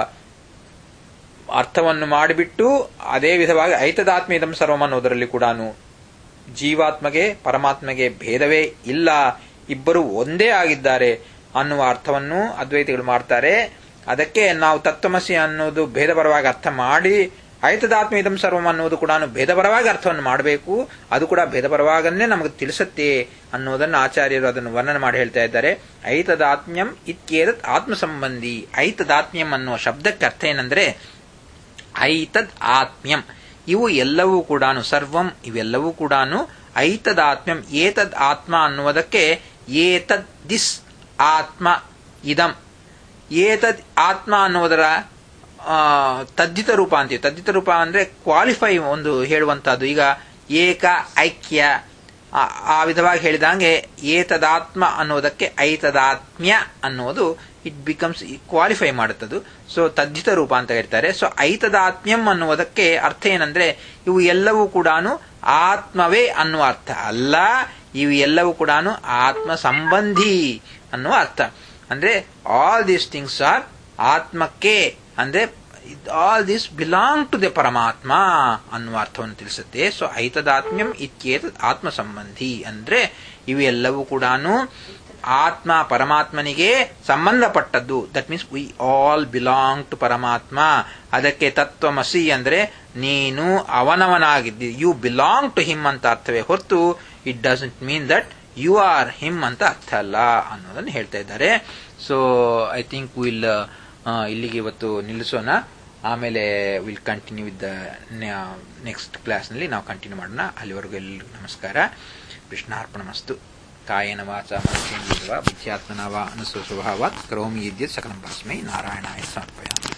ಅರ್ಥವನ್ನು ಮಾಡಿಬಿಟ್ಟು ಅದೇ ವಿಧವಾಗಿ ಐತದಾತ್ಮ ಇದಂ ಸರ್ವಂ ಅನ್ನೋದರಲ್ಲಿ ಕೂಡ ಜೀವಾತ್ಮಗೆ ಪರಮಾತ್ಮಗೆ ಭೇದವೇ ಇಲ್ಲ ಇಬ್ಬರು ಒಂದೇ ಆಗಿದ್ದಾರೆ ಅನ್ನುವ ಅರ್ಥವನ್ನು ಅದ್ವೈತಿಗಳು ಮಾಡ್ತಾರೆ ಅದಕ್ಕೆ ನಾವು ತತ್ವಮಸಿ ಅನ್ನೋದು ಭೇದಪರವಾಗಿ ಅರ್ಥ ಮಾಡಿ ಐತದಾತ್ಮ ಇದಂ ಸರ್ವಂ ಅನ್ನೋದು ಕೂಡ ಭೇದಪರವಾಗಿ ಅರ್ಥವನ್ನು ಮಾಡಬೇಕು ಅದು ಕೂಡ ಭೇದಪರವಾಗನ್ನೇ ನಮಗೆ ತಿಳಿಸುತ್ತೆ ಅನ್ನೋದನ್ನು ಆಚಾರ್ಯರು ಅದನ್ನು ವರ್ಣನೆ ಮಾಡಿ ಹೇಳ್ತಾ ಇದ್ದಾರೆ ಐತದಾತ್ಮ್ಯಂ ಇತ್ಯೇದತ್ ಆತ್ಮ ಸಂಬಂಧಿ ಐತದಾತ್ಮ್ಯಂ ಅನ್ನುವ ಶಬ್ದಕ್ಕೆ ಅರ್ಥ ಏನಂದ್ರೆ ಐತದ್ ಆತ್ಮ್ಯಂ ಇವು ಎಲ್ಲವೂ ಕೂಡ ಸರ್ವಂ ಇವೆಲ್ಲವೂ ಕೂಡ ಐತದಾತ್ಮ್ಯಂ ಏತದ್ ಆತ್ಮ ಅನ್ನುವುದಕ್ಕೆ ಏತದ್ ದಿಸ್ ಆತ್ಮ ಇದಂ ಏತದ್ ಆತ್ಮ ಅನ್ನುವುದರ ತದ್ದಿತ ರೂಪ ಅಂತೀವಿ ತದ್ದಿತ ರೂಪ ಅಂದ್ರೆ ಕ್ವಾಲಿಫೈ ಒಂದು ಹೇಳುವಂತಹದ್ದು ಈಗ ಏಕ ಐಕ್ಯ ಆ ವಿಧವಾಗಿ ಹೇಳಿದಂಗೆ ಏತದಾತ್ಮ ಅನ್ನೋದಕ್ಕೆ ಐತದಾತ್ಮ್ಯ ಅನ್ನೋದು ಇಟ್ ಬಿಕಮ್ಸ್ ಕ್ವಾಲಿಫೈ ಮಾಡುತ್ತದು ಸೊ ತದ್ದಿತ ರೂಪ ಅಂತ ಹೇಳ್ತಾರೆ ಸೊ ಐತದಾತ್ಮ್ಯಂ ಅನ್ನುವುದಕ್ಕೆ ಅರ್ಥ ಏನಂದ್ರೆ ಇವು ಎಲ್ಲವೂ ಕೂಡ ಆತ್ಮವೇ ಅನ್ನುವ ಅರ್ಥ ಅಲ್ಲ ಇವು ಎಲ್ಲವೂ ಕೂಡ ಆತ್ಮ ಸಂಬಂಧಿ ಅನ್ನುವ ಅರ್ಥ ಅಂದ್ರೆ ಆಲ್ ದೀಸ್ ಥಿಂಗ್ಸ್ ಆರ್ ಆತ್ಮಕ್ಕೆ ಅಂದ್ರೆ all this belong to the ಪರಮಾತ್ಮ ಅನ್ನುವ ಅರ್ಥವನ್ನು ತಿಳಿಸುತ್ತೆ ಸೊ ಐತದಾತ್ಮ್ಯಂ ಇತ್ಯೇತ ಆತ್ಮ ಸಂಬಂಧಿ ಅಂದ್ರೆ ಇವೆಲ್ಲವೂ ಕೂಡ ಆತ್ಮ ಪರಮಾತ್ಮನಿಗೆ ಸಂಬಂಧಪಟ್ಟದ್ದು that means we all belong to ಪರಮಾತ್ಮ ಅದಕ್ಕೆ ತತ್ವಮಸಿ ಅಂದ್ರೆ ನೀನು ಅವನವನಾಗಿದ್ದಿ ಯು ಬಿಲಾಂಗ್ ಟು ಹಿಮ್ ಅಂತ ಅರ್ಥವೇ ಹೊರತು it doesn't mean that you are him ಅಂತ ಅರ್ಥ ಅಲ್ಲ ಅನ್ನೋದನ್ನು ಹೇಳ್ತಾ ಇದ್ದಾರೆ ಸೊ ಐ ಥಿಂಕ್ ವಿಲ್ ಇಲ್ಲಿಗೆ ಇವತ್ತು ನಿಲ್ಲಿಸೋಣ ಆಮೇಲೆ will continue with the next ಕ್ಲಾಸ್ನಲ್ಲಿ ನಾವು ಕಂಟಿನ್ಯೂ ಮಾಡೋಣ ಅಲ್ಲಿವರೆಗೂ ಎಲ್ಲರಿಗೂ ನಮಸ್ಕಾರ ಕೃಷ್ಣಾರ್ಪಣಮಸ್ತು ಕಾಯನ ವಾಚ ಮನುಷ್ಯೇಂದ್ರಿಯವ ಬುದ್ಧ್ಯಾತ್ಮನ ವಾ ಅನುಸ್ವಸ್ವಭಾವಾತ್ ಕರೋಮಿ ಯದ್ಯತ್ ಸಕಲಂ ಪರಸ್ಮೈ ನಾರಾಯಣಾಯ ಸಮರ್ಪಯಾಮಿ